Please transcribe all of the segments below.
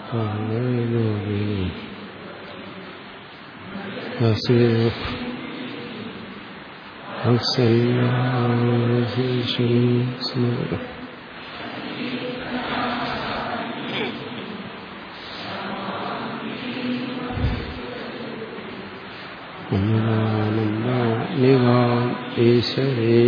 സ്മൃതി നിവാം ഈശ്വരേ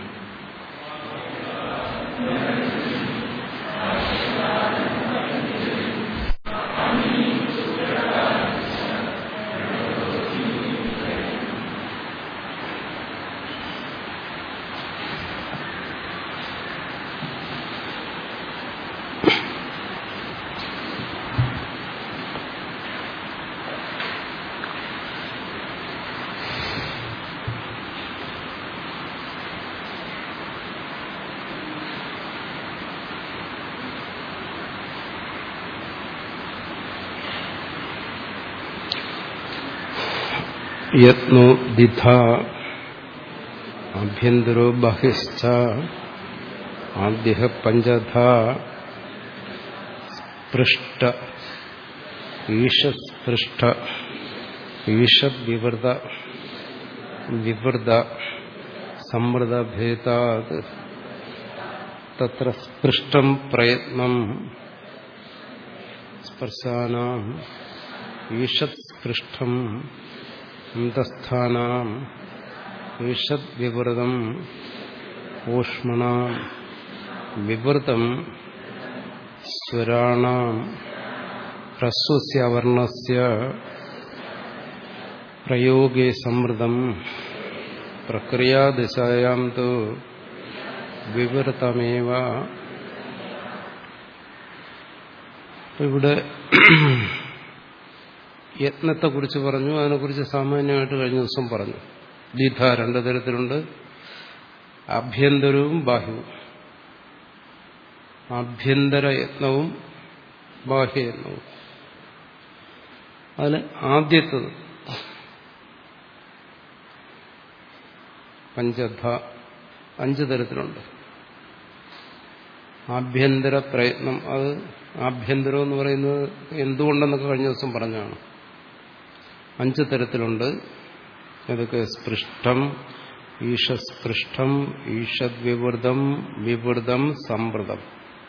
യത്നോ ദിധ ആഭ്യന്തരോ ബഹിശ്ച ആദ്യ പഞ്ചധ സ്പൃഷ്ട ഈഷസ്പൃഷ്ട ഈഷദ്വിവൃത വിവൃത സമൃദ്ധഭേദാത് തത്ര സ്പൃഷ്ടം പ്രയത്നം സ്പർശാനാം ഈഷത്സ്പൃഷ്ടം അന്തസ്ഥാനാം ഈഷദ്വിവൃതം ഊഷ്മണാം വിവൃതം സ്വരാണാം ഹ്രസ്വസ്യ വർണ്ണസ്യ പ്രയോഗേ സമൃദ്ധം പ്രക്രിയാദിശായാം തു വിവൃതമേവ ഇവിടെ യത്നത്തെക്കുറിച്ച് പറഞ്ഞു അതിനെക്കുറിച്ച് സാമാന്യമായിട്ട് കഴിഞ്ഞ ദിവസം പറഞ്ഞു ദ്വിധ രണ്ടു തരത്തിലുണ്ട് ആഭ്യന്തരവും ബാഹ്യവും ആഭ്യന്തര യത്നവും ബാഹ്യയത്നവും അതിന് ആദ്യത്തത് പഞ്ചധ അഞ്ച് തരത്തിലുണ്ട് ആഭ്യന്തര പ്രയത്നം അത് ആഭ്യന്തരം എന്ന് പറയുന്നത് എന്തുകൊണ്ടെന്നൊക്കെ കഴിഞ്ഞ ദിവസം പറഞ്ഞാണ് അഞ്ച് തരത്തിലുണ്ട് ഏതൊക്കെ സ്പൃഷ്ടം ഈഷസ്പൃഷ്ടം ഈഷദ്വിവൃതം വിവൃതം സംവൃതം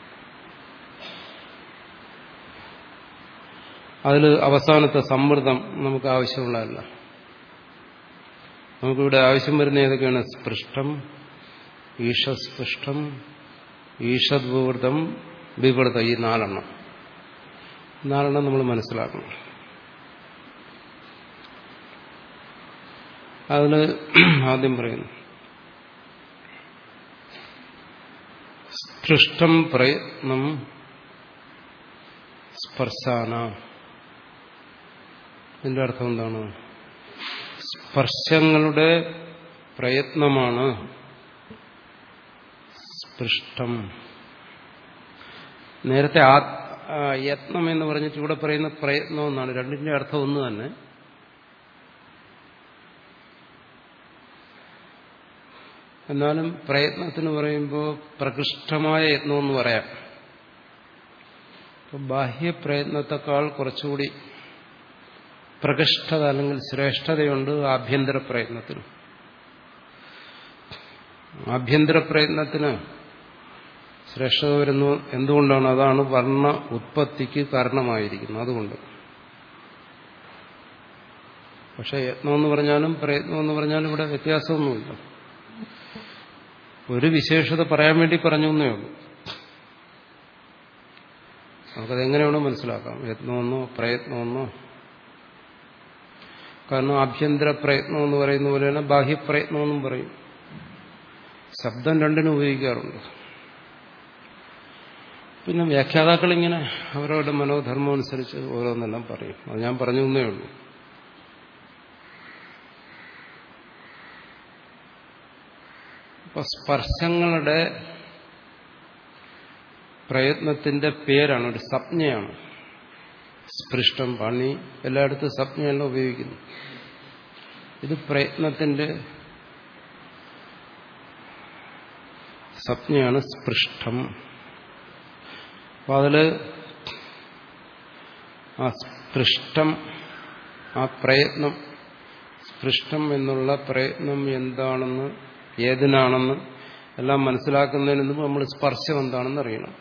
അതിൽ അവസാനത്തെ സമ്മർദ്ദം നമുക്ക് ആവശ്യമുള്ളതല്ല നമുക്കിവിടെ ആവശ്യം വരുന്ന ഏതൊക്കെയാണ് സ്പൃഷ്ടം ഈഷസ്പൃഷ്ടം ഈഷദ്വിവൃതം വിവൃത ഈ നാലെണ്ണം നാലെണ്ണം നമ്മൾ മനസ്സിലാക്കണം അതിന് ആദ്യം പറയുന്നു സ്പൃഷ്ടം പ്രയത്നം സ്പർശാന ഇതിന്റെ അർത്ഥം എന്താണ് സ്പർശങ്ങളുടെ പ്രയത്നമാണ് സ്പൃഷ്ടം നേരത്തെ ആ യത്നം എന്ന് പറഞ്ഞിട്ട് ഇവിടെ പറയുന്ന പ്രയത്നം എന്നാണ് രണ്ടിന്റെ അർത്ഥം ഒന്ന് തന്നെ എന്നാലും പ്രയത്നത്തിന് പറയുമ്പോൾ പ്രകൃഷ്ടമായ യത്നമെന്ന് പറയാം ബാഹ്യപ്രയത്നത്തെക്കാൾ കുറച്ചുകൂടി പ്രകൃഷ്ടത അല്ലെങ്കിൽ ശ്രേഷ്ഠതയുണ്ട് ആഭ്യന്തര പ്രയത്നത്തിന് ആഭ്യന്തര പ്രയത്നത്തിന് ശ്രേഷ്ഠത വരുന്നു എന്തുകൊണ്ടാണ് അതാണ് വർണ്ണ ഉത്പത്തിക്ക് കാരണമായിരിക്കുന്നത് അതുകൊണ്ട് പക്ഷെ യത്നം എന്ന് പറഞ്ഞാലും പ്രയത്നം എന്ന് പറഞ്ഞാലും ഇവിടെ വ്യത്യാസമൊന്നുമില്ല ഒരു വിശേഷത പറയാൻ വേണ്ടി പറഞ്ഞു എന്നേ ഉള്ളൂ നമുക്കതെങ്ങനെയാണോ മനസ്സിലാക്കാം യത്നമെന്നോ പ്രയത്നമെന്നോ കാരണം ആഭ്യന്തര പ്രയത്നം എന്ന് പറയുന്ന പോലെയാണ് ബാഹ്യപ്രയത്നമെന്നും പറയും ശബ്ദം രണ്ടിനും ഉപയോഗിക്കാറുണ്ട് പിന്നെ വ്യാഖ്യാതാക്കൾ ഇങ്ങനെ അവരവരുടെ മനോധർമ്മം അനുസരിച്ച് ഓരോന്നെല്ലാം പറയും അത് ഞാൻ പറഞ്ഞു എന്നേ ഉള്ളൂ അപ്പൊ സ്പർശങ്ങളുടെ പ്രയത്നത്തിന്റെ പേരാണ് ഒരു സംജ്ഞയാണ് സ്പൃഷ്ടം പണി എല്ലായിടത്തും സംജ്ഞയല്ല ഉപയോഗിക്കുന്നു ഇത് പ്രയത്നത്തിന്റെ സംജ്ഞയാണ് സ്പൃഷ്ടം അപ്പൊ അതില് ആ സ്പൃഷ്ടം ആ പ്രയത്നം സ്പൃഷ്ടം എന്നുള്ള പ്രയത്നം എന്താണെന്ന് ഏതിനാണെന്ന് എല്ലാം മനസ്സിലാക്കുന്നതിന് മുമ്പ് നമ്മൾ സ്പർശം എന്താണെന്ന് അറിയണം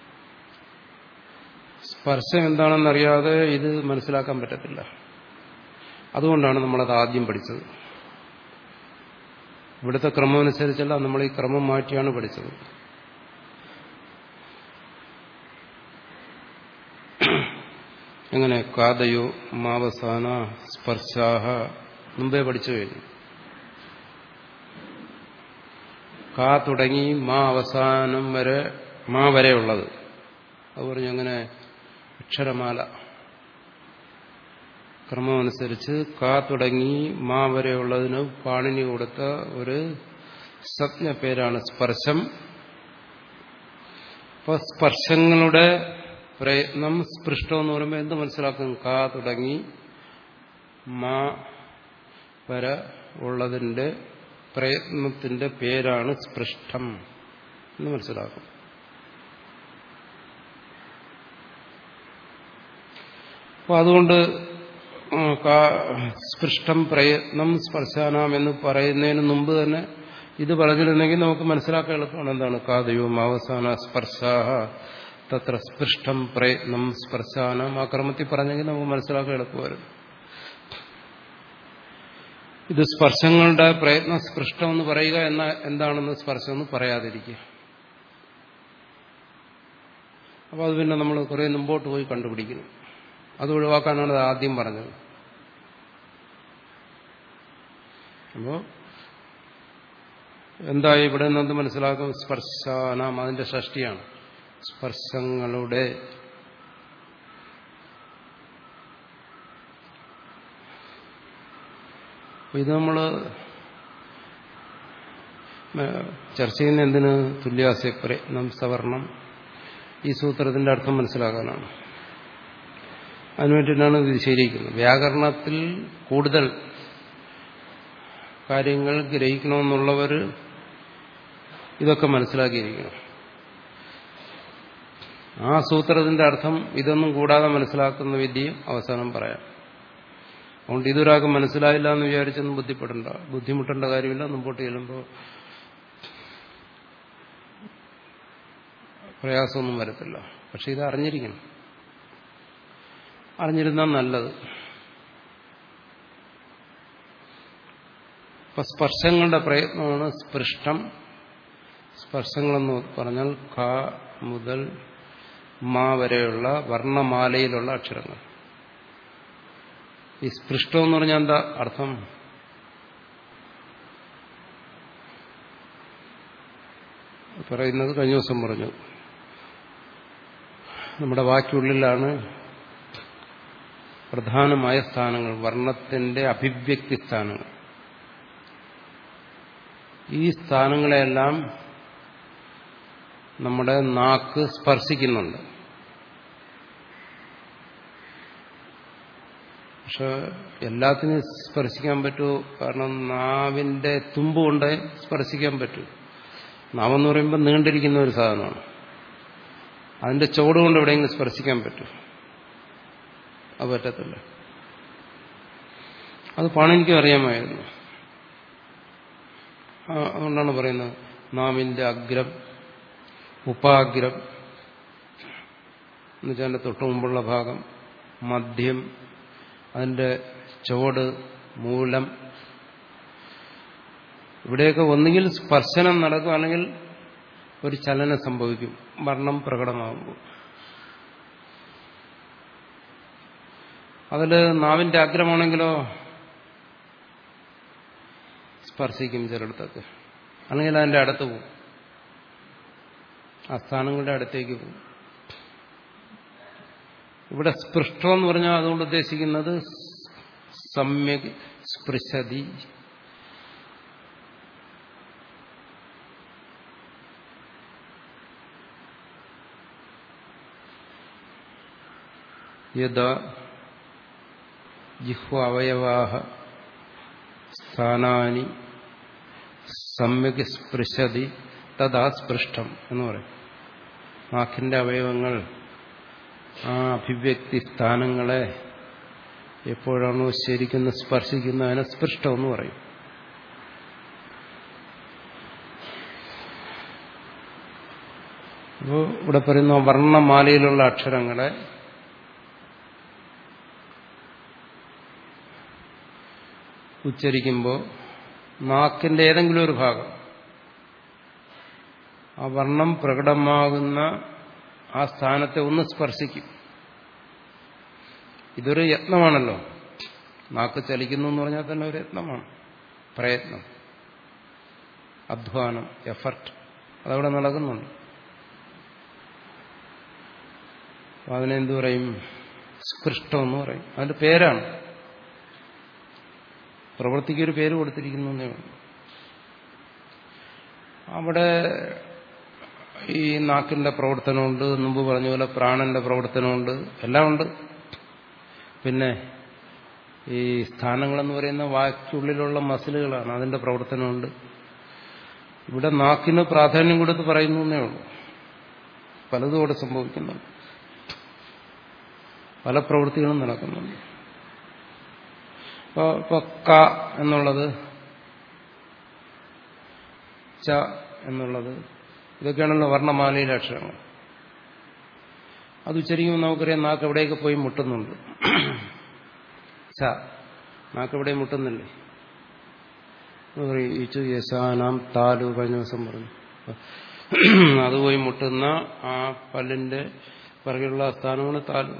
സ്പർശം എന്താണെന്നറിയാതെ ഇത് മനസ്സിലാക്കാൻ പറ്റത്തില്ല അതുകൊണ്ടാണ് നമ്മളത് ആദ്യം പഠിച്ചത് ഇവിടുത്തെ ക്രമം അനുസരിച്ചല്ല നമ്മൾ ഈ ക്രമം മാറ്റിയാണ് പഠിച്ചത് എങ്ങനെ കാതയോ മാവസാന സ്പർശാഹ മുമ്പേ പഠിച്ചു കഴിഞ്ഞു കാ തുടങ്ങി മാ അവസാനം വരെ മാ വരെ ഉള്ളത് അത് പറഞ്ഞു അങ്ങനെ അക്ഷരമാല ക്രമമനുസരിച്ച് കാ തുടങ്ങി മാ വരെയുള്ളതിന് പാണിനി കൊടുത്ത ഒരു സജ്ഞ പേരാണ് സ്പർശം അപ്പൊ സ്പർശങ്ങളുടെ പ്രയത്നം സ്പൃഷ്ടം എന്ന് പറയുമ്പോൾ എന്ത് മനസ്സിലാക്കും കാ തുടങ്ങി മാ വരെ ഉള്ളതിന്റെ പ്രയത്നത്തിന്റെ പേരാണ് സ്പൃഷ്ടം എന്ന് മനസ്സിലാക്കും അപ്പൊ അതുകൊണ്ട് സ്പൃഷ്ടം പ്രയത്നം സ്പർശാനാം എന്ന് പറയുന്നതിന് മുമ്പ് തന്നെ ഇത് പറഞ്ഞിരുന്നെങ്കിൽ നമുക്ക് മനസ്സിലാക്കാൻ എളുപ്പമാണ് എന്താണ് കാതയും അവസാന സ്പർശാഹ തത്ര സ്പൃഷ്ടം പ്രയത്നം സ്പർശാനം ആ ക്രമത്തിൽ പറഞ്ഞെങ്കിൽ നമുക്ക് മനസ്സിലാക്കാൻ എളുപ്പമായിരുന്നു ഇത് സ്പർശങ്ങളുടെ പ്രയത്നം സ്പൃഷ്ടം എന്ന് പറയുക എന്ന എന്താണെന്ന് സ്പർശം എന്ന് പറയാതിരിക്കുക അപ്പോൾ അത് പിന്നെ നമ്മൾ കുറേ മുമ്പോട്ട് പോയി കണ്ടുപിടിക്കുന്നു അത് ഒഴിവാക്കാനാണ് അത് ആദ്യം പറഞ്ഞത് അപ്പോ എന്തായി ഇവിടെ നിന്ന് മനസ്സിലാക്കും സ്പർശാനാം അതിന്റെ ഷഷ്ടിയാണ് സ്പർശങ്ങളുടെ ഇത് നമ്മൾ ചർച്ച ചെയ്യുന്ന എന്തിന് തുല്യാസ്യപ്രയത്നം സവർണം ഈ സൂത്രത്തിന്റെ അർത്ഥം മനസ്സിലാക്കാനാണ് അതിനുവേണ്ടിയിട്ടാണ് ഇത് ശരിക്കുന്നത് വ്യാകരണത്തിൽ കൂടുതൽ കാര്യങ്ങൾ ഗ്രഹിക്കണമെന്നുള്ളവർ ഇതൊക്കെ മനസ്സിലാക്കിയിരിക്കണം ആ സൂത്രത്തിന്റെ അർത്ഥം ഇതൊന്നും കൂടാതെ മനസ്സിലാക്കുന്ന വിദ്യയും അവസാനം പറയാം അതുകൊണ്ട് ഇതൊരാൾക്ക് മനസ്സിലായില്ല എന്ന് വിചാരിച്ചൊന്നും ബുദ്ധിപ്പെടേണ്ട ബുദ്ധിമുട്ടേണ്ട കാര്യമില്ല മുമ്പോട്ട് ചെല്ലുമ്പോൾ പ്രയാസമൊന്നും വരത്തില്ല പക്ഷെ ഇത് അറിഞ്ഞിരിക്കണം അറിഞ്ഞിരുന്നാൽ നല്ലത് ഇപ്പൊ സ്പർശങ്ങളുടെ പ്രയത്നമാണ് സ്പൃഷ്ടം സ്പർശങ്ങളെന്ന് പറഞ്ഞാൽ ക മുതൽ മാ വരെയുള്ള വർണ്ണമാലയിലുള്ള അക്ഷരങ്ങൾ ഈ സ്പൃഷ്ടം എന്ന് പറഞ്ഞാൽ എന്താ അർത്ഥം പറയുന്നത് കഴിഞ്ഞ ദിവസം പറഞ്ഞു നമ്മുടെ വാക്കുള്ളിലാണ് പ്രധാനമായ സ്ഥാനങ്ങൾ വർണ്ണത്തിന്റെ അഭിവ്യക്തി സ്ഥാനങ്ങൾ ഈ സ്ഥാനങ്ങളെല്ലാം നമ്മുടെ നാക്ക് സ്പർശിക്കുന്നുണ്ട് പക്ഷെ എല്ലാത്തിനും സ്പർശിക്കാൻ പറ്റുമോ കാരണം നാവിന്റെ തുമ്പ് കൊണ്ട് സ്പർശിക്കാൻ പറ്റൂ നാവെന്ന് പറയുമ്പോൾ നീണ്ടിരിക്കുന്ന ഒരു സാധനമാണ് അതിന്റെ ചോട് കൊണ്ട് എവിടെയെങ്കിലും സ്പർശിക്കാൻ പറ്റും അത് പറ്റത്തില്ല അത് പാണെനിക്കും അറിയാമായിരുന്നു അതുകൊണ്ടാണ് പറയുന്നത് നാവിന്റെ അഗ്രം ഉപാഗ്രം എന്നുവെച്ചാൽ അതിന്റെ തൊട്ടു മുമ്പുള്ള ഭാഗം മദ്യം അതിന്റെ ചുവട് മൂലം ഇവിടെയൊക്കെ ഒന്നുകിൽ സ്പർശനം നടക്കും അല്ലെങ്കിൽ ഒരു ചലനം സംഭവിക്കും വർണ്ണം പ്രകടമാകുമ്പോൾ അതിൽ നാവിന്റെ അഗ്രമാണെങ്കിലോ സ്പർശിക്കും ചിലയിടത്തൊക്കെ അല്ലെങ്കിൽ അതിന്റെ അടുത്ത് പോകും ആ സ്ഥാനങ്ങളുടെ അടുത്തേക്ക് പോകും ഇവിടെ സ്പൃഷ്ടം എന്ന് പറഞ്ഞാൽ അതുകൊണ്ട് ഉദ്ദേശിക്കുന്നത് സമ്യക് സ്പൃശതി യഥാ ജിഹ്വ അവയവാഹ സ്ഥാനാനി സമ്യക് സ്പൃശതി തഥാ സ്പൃഷ്ടം എന്ന് പറയും നാക്കിന്റെ അവയവങ്ങൾ ആ അഭിവ്യക്തി സ്ഥാനങ്ങളെ എപ്പോഴാണോ ശരിക്കും സ്പർശിക്കുന്നത് അതിനെ സ്പൃഷ്ടമെന്ന് പറയും അപ്പോൾ ഇവിടെ പറയുന്ന വർണ്ണമാലയിലുള്ള അക്ഷരങ്ങളെ ഉച്ചരിക്കുമ്പോൾ നാക്കിന്റെ ഏതെങ്കിലും ഒരു ഭാഗം ആ വർണ്ണം പ്രകടമാകുന്ന ആ സ്ഥാനത്തെ ഒന്ന് സ്പർശിക്കും ഇതൊരു യത്നമാണല്ലോ നാക്ക് ചലിക്കുന്നു എന്ന് പറഞ്ഞാൽ തന്നെ ഒരു യത്നമാണ് പ്രയത്നം അധ്വാനം എഫർട്ട് അതവിടെ നടക്കുന്നുണ്ട് അപ്പൊ അതിനെന്തു പറയും സ്പൃഷ്ടം എന്ന് പറയും അതിന്റെ പേരാണ് പ്രവൃത്തിക്കൊരു പേര് കൊടുത്തിരിക്കുന്നു എന്നേ ഉള്ളൂ അവിടെ ഈ നാക്കിന്റെ പ്രവർത്തനമുണ്ട് മുമ്പ് പറഞ്ഞ പോലെ പ്രാണന്റെ പ്രവർത്തനമുണ്ട് എല്ലാം ഉണ്ട് പിന്നെ ഈ സ്ഥാനങ്ങളെന്ന് പറയുന്ന വാക്കുള്ളിലുള്ള മസിലുകളാണ് അതിന്റെ പ്രവർത്തനമുണ്ട് ഇവിടെ നാക്കിന് പ്രാധാന്യം കൊടുത്ത് പറയുന്നു എന്നേ ഉള്ളൂ പലതും അവിടെ സംഭവിക്കുന്നുണ്ട് പല പ്രവൃത്തികളും നടക്കുന്നുണ്ട് ഇപ്പൊ ക എന്നുള്ളത് ച എന്നുള്ളത് ഇതൊക്കെയാണല്ലോ വർണ്ണമാലയിലെ അക്ഷരങ്ങൾ അത് ഉച്ചരിക്കുമ്പോൾ നമുക്കറിയാം നാക്ക് എവിടെയൊക്കെ പോയി മുട്ടുന്നുണ്ട് ച നാക്ക് എവിടെ മുട്ടുന്നില്ലേ ഈച്ചു യശാനാം താലു കഴിഞ്ഞ ദിവസം പറഞ്ഞു അത് പോയി മുട്ടുന്ന ആ പല്ലിന്റെ പിറകിലുള്ള സ്ഥാനമാണ് താലു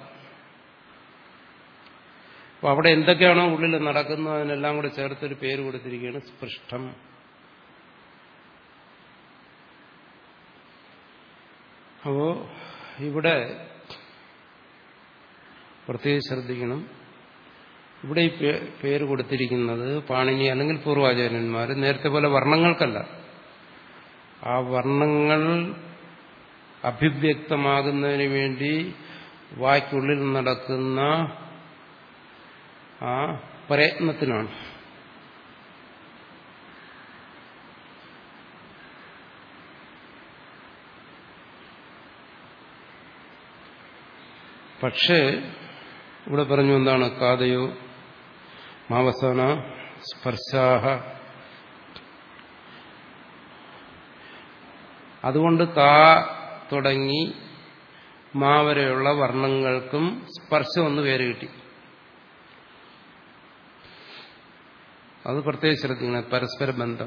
അപ്പൊ അവിടെ എന്തൊക്കെയാണോ ഉള്ളിൽ നടക്കുന്നത് അതിനെല്ലാം കൂടെ ചേർത്തൊരു പേര് കൊടുത്തിരിക്കുകയാണ് സ്പൃഷ്ടം അപ്പോ ഇവിടെ പ്രത്യേകിച്ച് ശ്രദ്ധിക്കണം ഇവിടെ ഈ പേര് കൊടുത്തിരിക്കുന്നത് പാണിനി അല്ലെങ്കിൽ പൂർവാചാര്യന്മാർ നേരത്തെ പോലെ വർണ്ണങ്ങൾക്കല്ല ആ വർണ്ണങ്ങൾ അഭിവ്യക്തമാകുന്നതിന് വേണ്ടി വായ്ക്കുള്ളിൽ നടക്കുന്ന ആ പ്രയത്നത്തിനാണ് പക്ഷേ ഇവിടെ പറഞ്ഞു എന്താണ് കാതയോ മാവസാന സ്പർശാഹ അതുകൊണ്ട് കാ തുടങ്ങി മാവരെയുള്ള വർണ്ണങ്ങൾക്കും സ്പർശം എന്ന് പേര് കിട്ടി അത് പ്രത്യേകം ശ്രദ്ധിക്കണം പരസ്പര ബന്ധം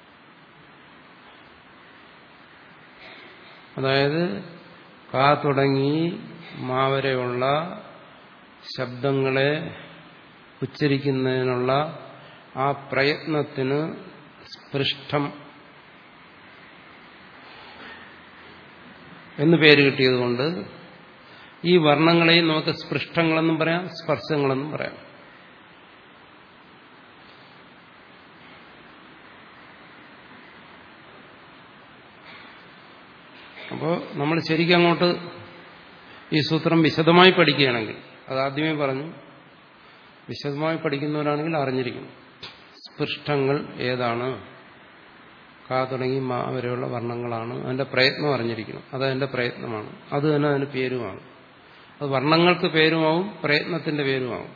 അതായത് കാ തുടങ്ങി മാവരെയുള്ള ശബ്ദങ്ങളെ ഉച്ചരിക്കുന്നതിനുള്ള ആ പ്രയത്നത്തിന് സ്പൃഷ്ടം എന്ന് പേര് കിട്ടിയതുകൊണ്ട് ഈ വർണ്ണങ്ങളെയും നമുക്ക് സ്പൃഷ്ടങ്ങളെന്നും പറയാം സ്പർശങ്ങളെന്നും പറയാം അപ്പോൾ നമ്മൾ ശരിക്കും അങ്ങോട്ട് ഈ സൂത്രം വിശദമായി പഠിക്കുകയാണെങ്കിൽ അത് ആദ്യമേ പറഞ്ഞു വിശദമായി പഠിക്കുന്നവരാണെങ്കിൽ അറിഞ്ഞിരിക്കണം സ്പൃഷ്ടങ്ങൾ ഏതാണ് കാ തുടങ്ങി മാ വരെയുള്ള വർണ്ണങ്ങളാണ് അതിന്റെ പ്രയത്നം അറിഞ്ഞിരിക്കണം അത് അതിന്റെ പ്രയത്നമാണ് അത് തന്നെ അതിന് പേരുമാണ് അത് വർണ്ണങ്ങൾക്ക് പേരുമാവും പ്രയത്നത്തിന്റെ പേരുമാവും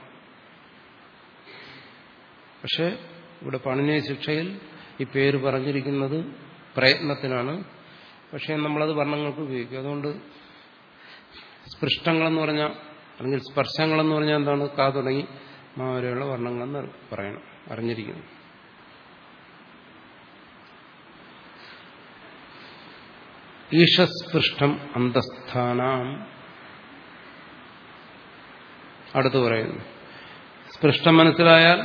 പക്ഷെ ഇവിടെ പണിനീയ ശിക്ഷയിൽ ഈ പേര് പറഞ്ഞിരിക്കുന്നത് പ്രയത്നത്തിനാണ് പക്ഷേ നമ്മളത് വർണ്ണങ്ങൾക്ക് ഉപയോഗിക്കും അതുകൊണ്ട് സ്പൃഷ്ടങ്ങളെന്ന് പറഞ്ഞാൽ അല്ലെങ്കിൽ സ്പർശങ്ങളെന്ന് പറഞ്ഞാൽ എന്താണ് കാ തുടങ്ങി മാ വരെയുള്ള വർണ്ണങ്ങളെന്ന് പറയണം അറിഞ്ഞിരിക്കുന്നു ഈഷസ്പൃഷ്ടം അന്തസ്ഥാനാം അടുത്ത് പറയുന്നു സ്പൃഷ്ടം മനസ്സിലായാൽ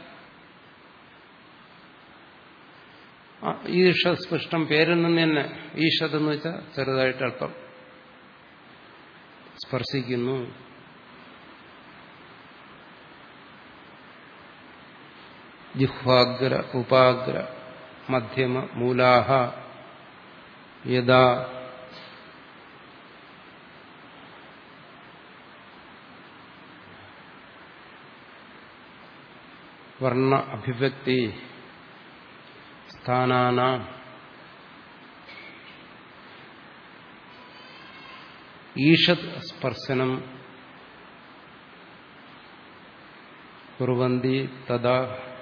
ഈഷസ്പൃഷ്ടം പേരിൽ നിന്ന് തന്നെ ഈഷത് എന്ന് വെച്ചാൽ ചെറുതായിട്ട് അല്പം സ്പർശിക്കുന്നു ജിഹ്വാഗ്ര ഉപാഗ്ര മധ്യമ മൂലാഹ യഥാ വർണ്ണ അഭിവ്യക്തി സ്ഥാനാന ഈഷത് സ്പർശനം കുറുവന്തി തഥാ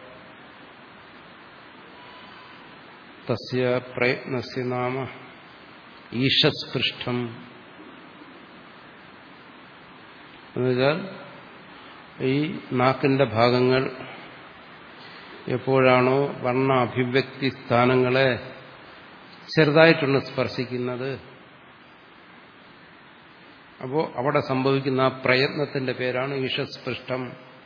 തസ്യ പ്രയത്നസ്യ നാമ ഈശസ്പൃഷ്ടം എന്നുവെച്ചാൽ ഈ നാക്കിന്റെ ഭാഗങ്ങൾ എപ്പോഴാണോ വർണ്ണ അഭിവ്യക്തി സ്ഥാനങ്ങളെ ചെറുതായിട്ടൊന്ന് സ്പർശിക്കുന്നത് അപ്പോൾ അവിടെ സംഭവിക്കുന്ന ആ പ്രയത്നത്തിന്റെ പേരാണ് ഈശസ്പൃഷ്ടം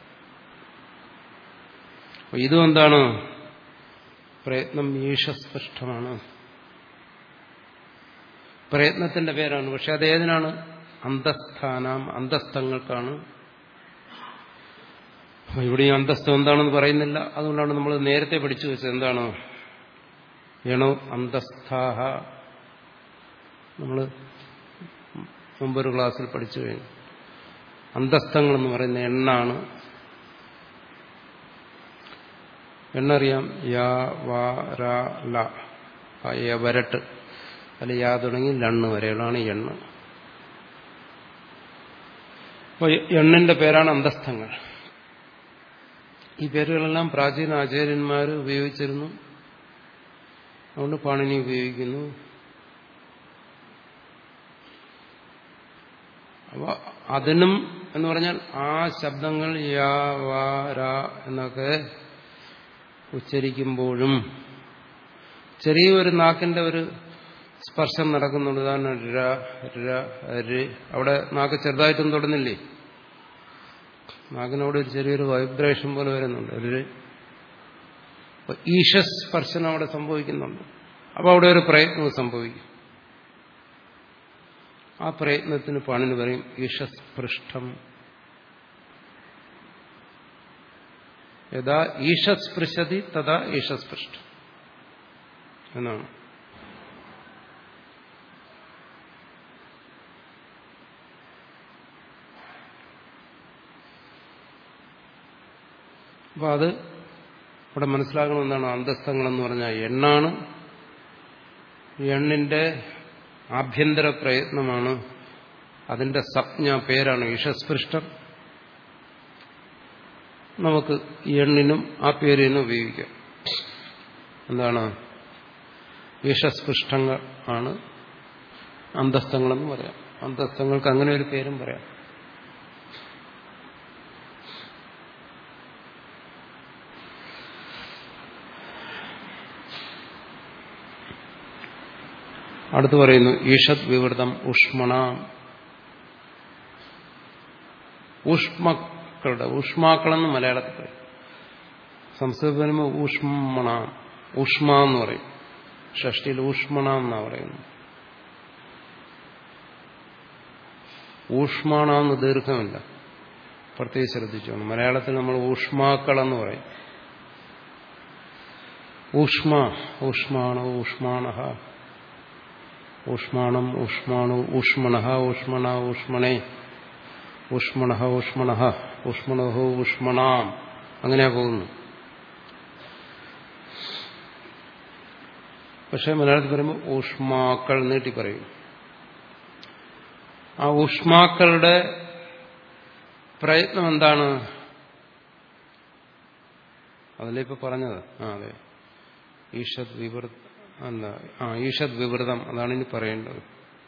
ഇതും എന്താണ് പ്രയത്നം ഈശസ്പൃഷ്ടമാണ് പ്രയത്നത്തിന്റെ പേരാണ് പക്ഷെ അത് ഏതിനാണ് അന്തസ്ഥാനം അന്തസ്ഥങ്ങൾക്കാണ് ഇവിടെ ഈ അന്തസ്ഥം എന്താണെന്ന് പറയുന്നില്ല അതുകൊണ്ടാണ് നമ്മൾ നേരത്തെ പഠിച്ചു വെച്ചത് എന്താണ് എണോ അന്തസ്ഥാഹ നമ്മൾ മുമ്പൊരു ക്ലാസ്സിൽ പഠിച്ചു കഴിഞ്ഞു അന്തസ്ഥങ്ങൾ എന്ന് പറയുന്ന എണ്ണാണ് എണ്ണറിയാം യാ വാ രാ ല വരട്ട് അല്ല യാ തുടങ്ങി ലണ്ണ് വരെയുള്ളതാണ് എണ്ണ അപ്പോൾ എണ്ണിന്റെ പേരാണ് അന്തസ്ഥങ്ങൾ ഈ പേരുകളെല്ലാം പ്രാചീന ആചാര്യന്മാർ ഉപയോഗിച്ചിരുന്നു അതുകൊണ്ട് പാണിനി ഉപയോഗിക്കുന്നു അപ്പോൾ അതിനും എന്ന് പറഞ്ഞാൽ ആ ശബ്ദങ്ങൾ യാ വാ രാ എന്നൊക്കെ ഉച്ചരിക്കുമ്പോഴും ചെറിയൊരു നാക്കിന്റെ ഒരു സ്പർശം നടക്കുന്നുണ്ട് ഉദാഹരണം ര ര ര് അവിടെ നാക്ക് ചെറുതായിട്ടും തൊടുന്നില്ലേ നാക്കിനോട് ഒരു ചെറിയൊരു വൈബ്രേഷൻ പോലെ വരുന്നുണ്ട് ര് ഈശസ് സ്പർശനം അവിടെ സംഭവിക്കുന്നുണ്ട് അപ്പോൾ അവിടെ ഒരു പ്രയത്നം സംഭവിക്കും ആ പ്രയത്നത്തിന് പാണിന് പറയും ഈശസ്പൃഷ്ടം യഥാ ഈശസ്പൃശതി തഥാ ഈശസ്പൃഷ്ടം എന്നാണ് അപ്പൊ അത് ഇവിടെ മനസ്സിലാക്കണം എന്താണ് അന്തസ്ഥങ്ങളെന്ന് പറഞ്ഞാൽ എണ്ണാണ് എണ്ണിന്റെ ആഭ്യന്തര പ്രയത്നമാണ് അതിന്റെ സപ്ഞ പേരാണ് ഈശസ്പൃഷ്ടം നമുക്ക് എണ്ണിനും ആ പേരിനും ഉപയോഗിക്കാം എന്താണ് ഈശസ്പൃഷ്ടങ്ങൾ ആണ് അന്തസ്ഥങ്ങളെന്ന് പറയാം അന്തസ്ഥങ്ങൾക്ക് അങ്ങനെ ഒരു പേരും പറയാം അടുത്ത് പറയുന്നു ഈഷത് വിവൃതം ഉഷ്മണ ഊഷ്മക്കളുടെ ഊഷ്മാക്കളെന്ന് മലയാളത്തിൽ പറയും സംസ്കൃതത്തിൽ പറയുമ്പോൾ ഊഷ്മണ ഊഷ്മ എന്ന് പറയും ഷഷ്ടിയിൽ ഊഷ്മണ എന്നാ പറയുന്നു ഊഷ്മാണ എന്ന് ദീർഘമില്ല പ്രത്യേകിച്ച് ശ്രദ്ധിച്ചോണം മലയാളത്തിൽ നമ്മൾ ഊഷ്മാക്കളെന്ന് പറയും ഊഷ്മ ഊഷ്മാണോ ഊഷ്മാണ ഊഷ്മാണം ഊഷ്മാണു ഊഷ്മണ ഊഷ്മണ ഊഷ്മണേ ഊഷ്മണ ഊഷ്മണ ഊഷ്മണോ ഊഷ്മണാം അങ്ങനെയാ പോകുന്നു പക്ഷെ മലയാളത്തിൽ പറയുമ്പോൾ ഊഷ്മാക്കൾ നീട്ടി പറയും ആ ഊഷ്മാക്കളുടെ പ്രയത്നം എന്താണ് അതല്ലേ ഇപ്പൊ പറഞ്ഞത് ആ അതെ ഈഷത് വിവൃത അല്ല ആ ഈഷത് വിവൃതം അതാണ് ഇനി പറയേണ്ടത്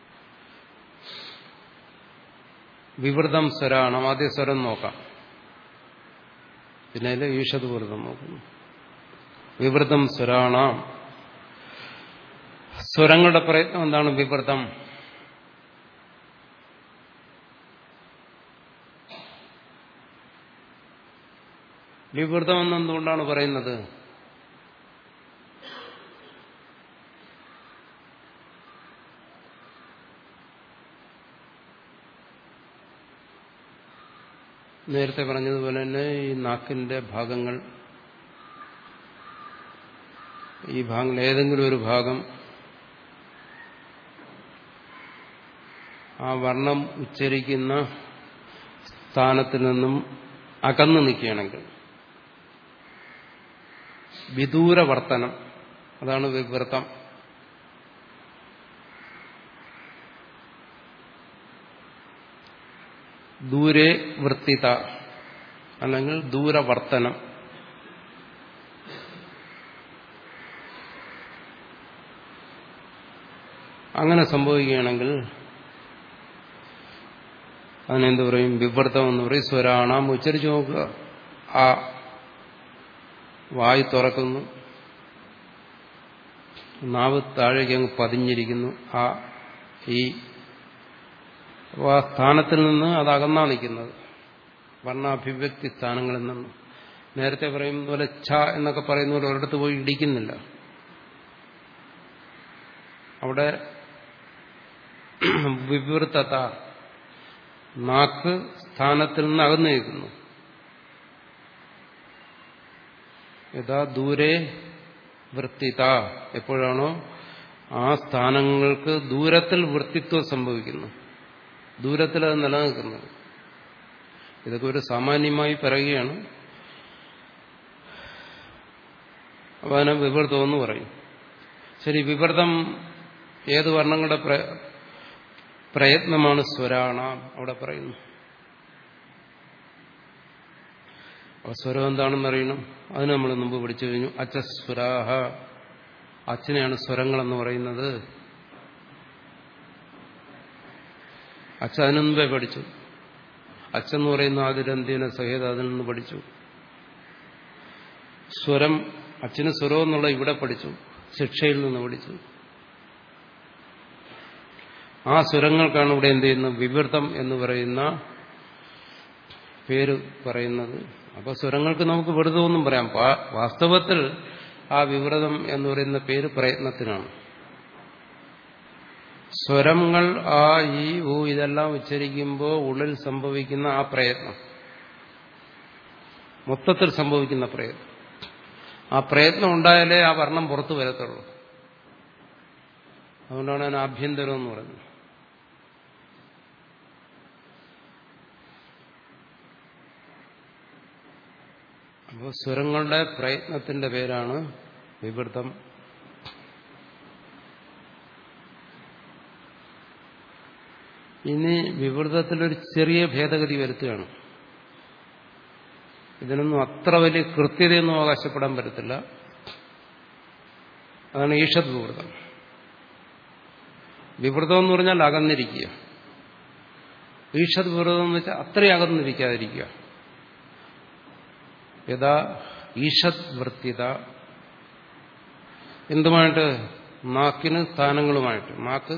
വിവൃതം സ്വരാണ് ആദ്യ സ്വരം നോക്കാം പിന്നെ അതിൽ ഈഷത് വിവൃതം നോക്കുന്നു വിവൃതം സ്വരാണാം സ്വരങ്ങളുടെ പ്രയത്നം എന്താണ് വിവൃതം വിവൃതം എന്നെന്തുകൊണ്ടാണ് പറയുന്നത് നേരത്തെ പറഞ്ഞതുപോലെ തന്നെ ഈ നാക്കിന്റെ ഭാഗങ്ങൾ ഈ ഭാഗങ്ങൾ ഏതെങ്കിലും ഒരു ഭാഗം ആ വർണ്ണം ഉച്ചരിക്കുന്ന സ്ഥാനത്തിൽ നിന്നും അകന്നു നിൽക്കുകയാണെങ്കിൽ വിദൂരവർത്തനം അതാണ് വിവൃത്തം ദൂരെ വൃത്തിത അല്ലെങ്കിൽ ദൂരവർത്തനം അങ്ങനെ സംഭവിക്കുകയാണെങ്കിൽ അതിനെന്ത് പറയും വിവൃത്തം എന്ന് പറയും സ്വരാണാം ഉച്ചരിച്ചു നോക്കുക ആ വായു തുറക്കുന്നു നാവ് താഴേക്ക് അങ്ങ് പതിഞ്ഞിരിക്കുന്നു ആ ഈ ആ സ്ഥാനത്തിൽ നിന്ന് അത് അകന്നാ നിൽക്കുന്നത് വർണ്ണാഭിവ്യക്തി സ്ഥാനങ്ങളിൽ നിന്ന് നേരത്തെ പറയുന്ന പോലെ ഛ എന്നൊക്കെ പറയുന്ന പോലെ ഒരിടത്ത് പോയി ഇടിക്കുന്നില്ല അവിടെ വിവൃത്തത നാക്ക് സ്ഥാനത്തിൽ നിന്ന് അകന്നു നിൽക്കുന്നു യഥാ ദൂരെ വൃത്തിത എപ്പോഴാണോ ആ സ്ഥാനങ്ങൾക്ക് ദൂരത്തിൽ വൃത്തിത്വം സംഭവിക്കുന്നു ദൂരത്തിൽ അത് നിലനിൽക്കുന്നത് ഇതൊക്കെ ഒരു സാമാന്യമായി പറയുകയാണ് അപ്പൊ അതിനെ വിവൃതം എന്ന് പറയും ശരി വിവൃതം ഏത് വർണ്ണങ്ങളുടെ പ്രയത്നമാണ് സ്വരാണ അവിടെ പറയുന്നു അപ്പൊ സ്വരം എന്താണെന്ന് അറിയണം അതിന് നമ്മൾ മുമ്പ് പഠിച്ചു കഴിഞ്ഞു അച്ചസ്വരാഹ അച്ഛനെയാണ് സ്വരങ്ങളെന്ന് പറയുന്നത് അച്ഛ അതിനു മുമ്പേ പഠിച്ചു അച്ഛൻ പറയുന്ന ആതിരന്ത്യന സഹിത അതിൽ നിന്ന് പഠിച്ചു സ്വരം അച്ഛന് സ്വരം എന്നുള്ള ഇവിടെ പഠിച്ചു ശിക്ഷയിൽ നിന്ന് പഠിച്ചു ആ സ്വരങ്ങൾക്കാണ് ഇവിടെ എന്ത് ചെയ്യുന്നത് വിവൃതം എന്ന് പറയുന്ന പേര് പറയുന്നത് അപ്പൊ സ്വരങ്ങൾക്ക് നമുക്ക് വെറുതെ ഒന്നും പറയാം വാസ്തവത്തിൽ ആ വിവൃതം എന്ന് പറയുന്ന പേര് പ്രയത്നത്തിനാണ് സ്വരങ്ങൾ ആ ഈ ഊ ഇതെല്ലാം ഉച്ചരിക്കുമ്പോൾ ഉള്ളിൽ സംഭവിക്കുന്ന ആ പ്രയത്നം മൊത്തത്തിൽ സംഭവിക്കുന്ന പ്രയത്നം ആ പ്രയത്നം ഉണ്ടായാലേ ആ വർണ്ണം പുറത്തു വരത്തുള്ളൂ അതുകൊണ്ടാണ് ഞാൻ ആഭ്യന്തരം എന്ന് പറയുന്നത് അപ്പോൾ സ്വരങ്ങളുടെ പ്രയത്നത്തിന്റെ പേരാണ് വിവൃതം ഇനി വിവൃതത്തിലൊരു ചെറിയ ഭേദഗതി വരുത്തുകയാണ് ഇതിനൊന്നും അത്ര വലിയ കൃത്യതയൊന്നും അവകാശപ്പെടാൻ പറ്റത്തില്ല അതാണ് ഈഷത് വിവൃതം വിവൃതം എന്ന് പറഞ്ഞാൽ അകന്നിരിക്കുക ഈഷത് വിവൃതം എന്ന് വെച്ചാൽ അത്രയും അകന്നിരിക്കാതിരിക്കുക യഥാ ഈഷത് വൃത്തിത എന്തുമായിട്ട് നാക്കിന് സ്ഥാനങ്ങളുമായിട്ട് നാക്ക്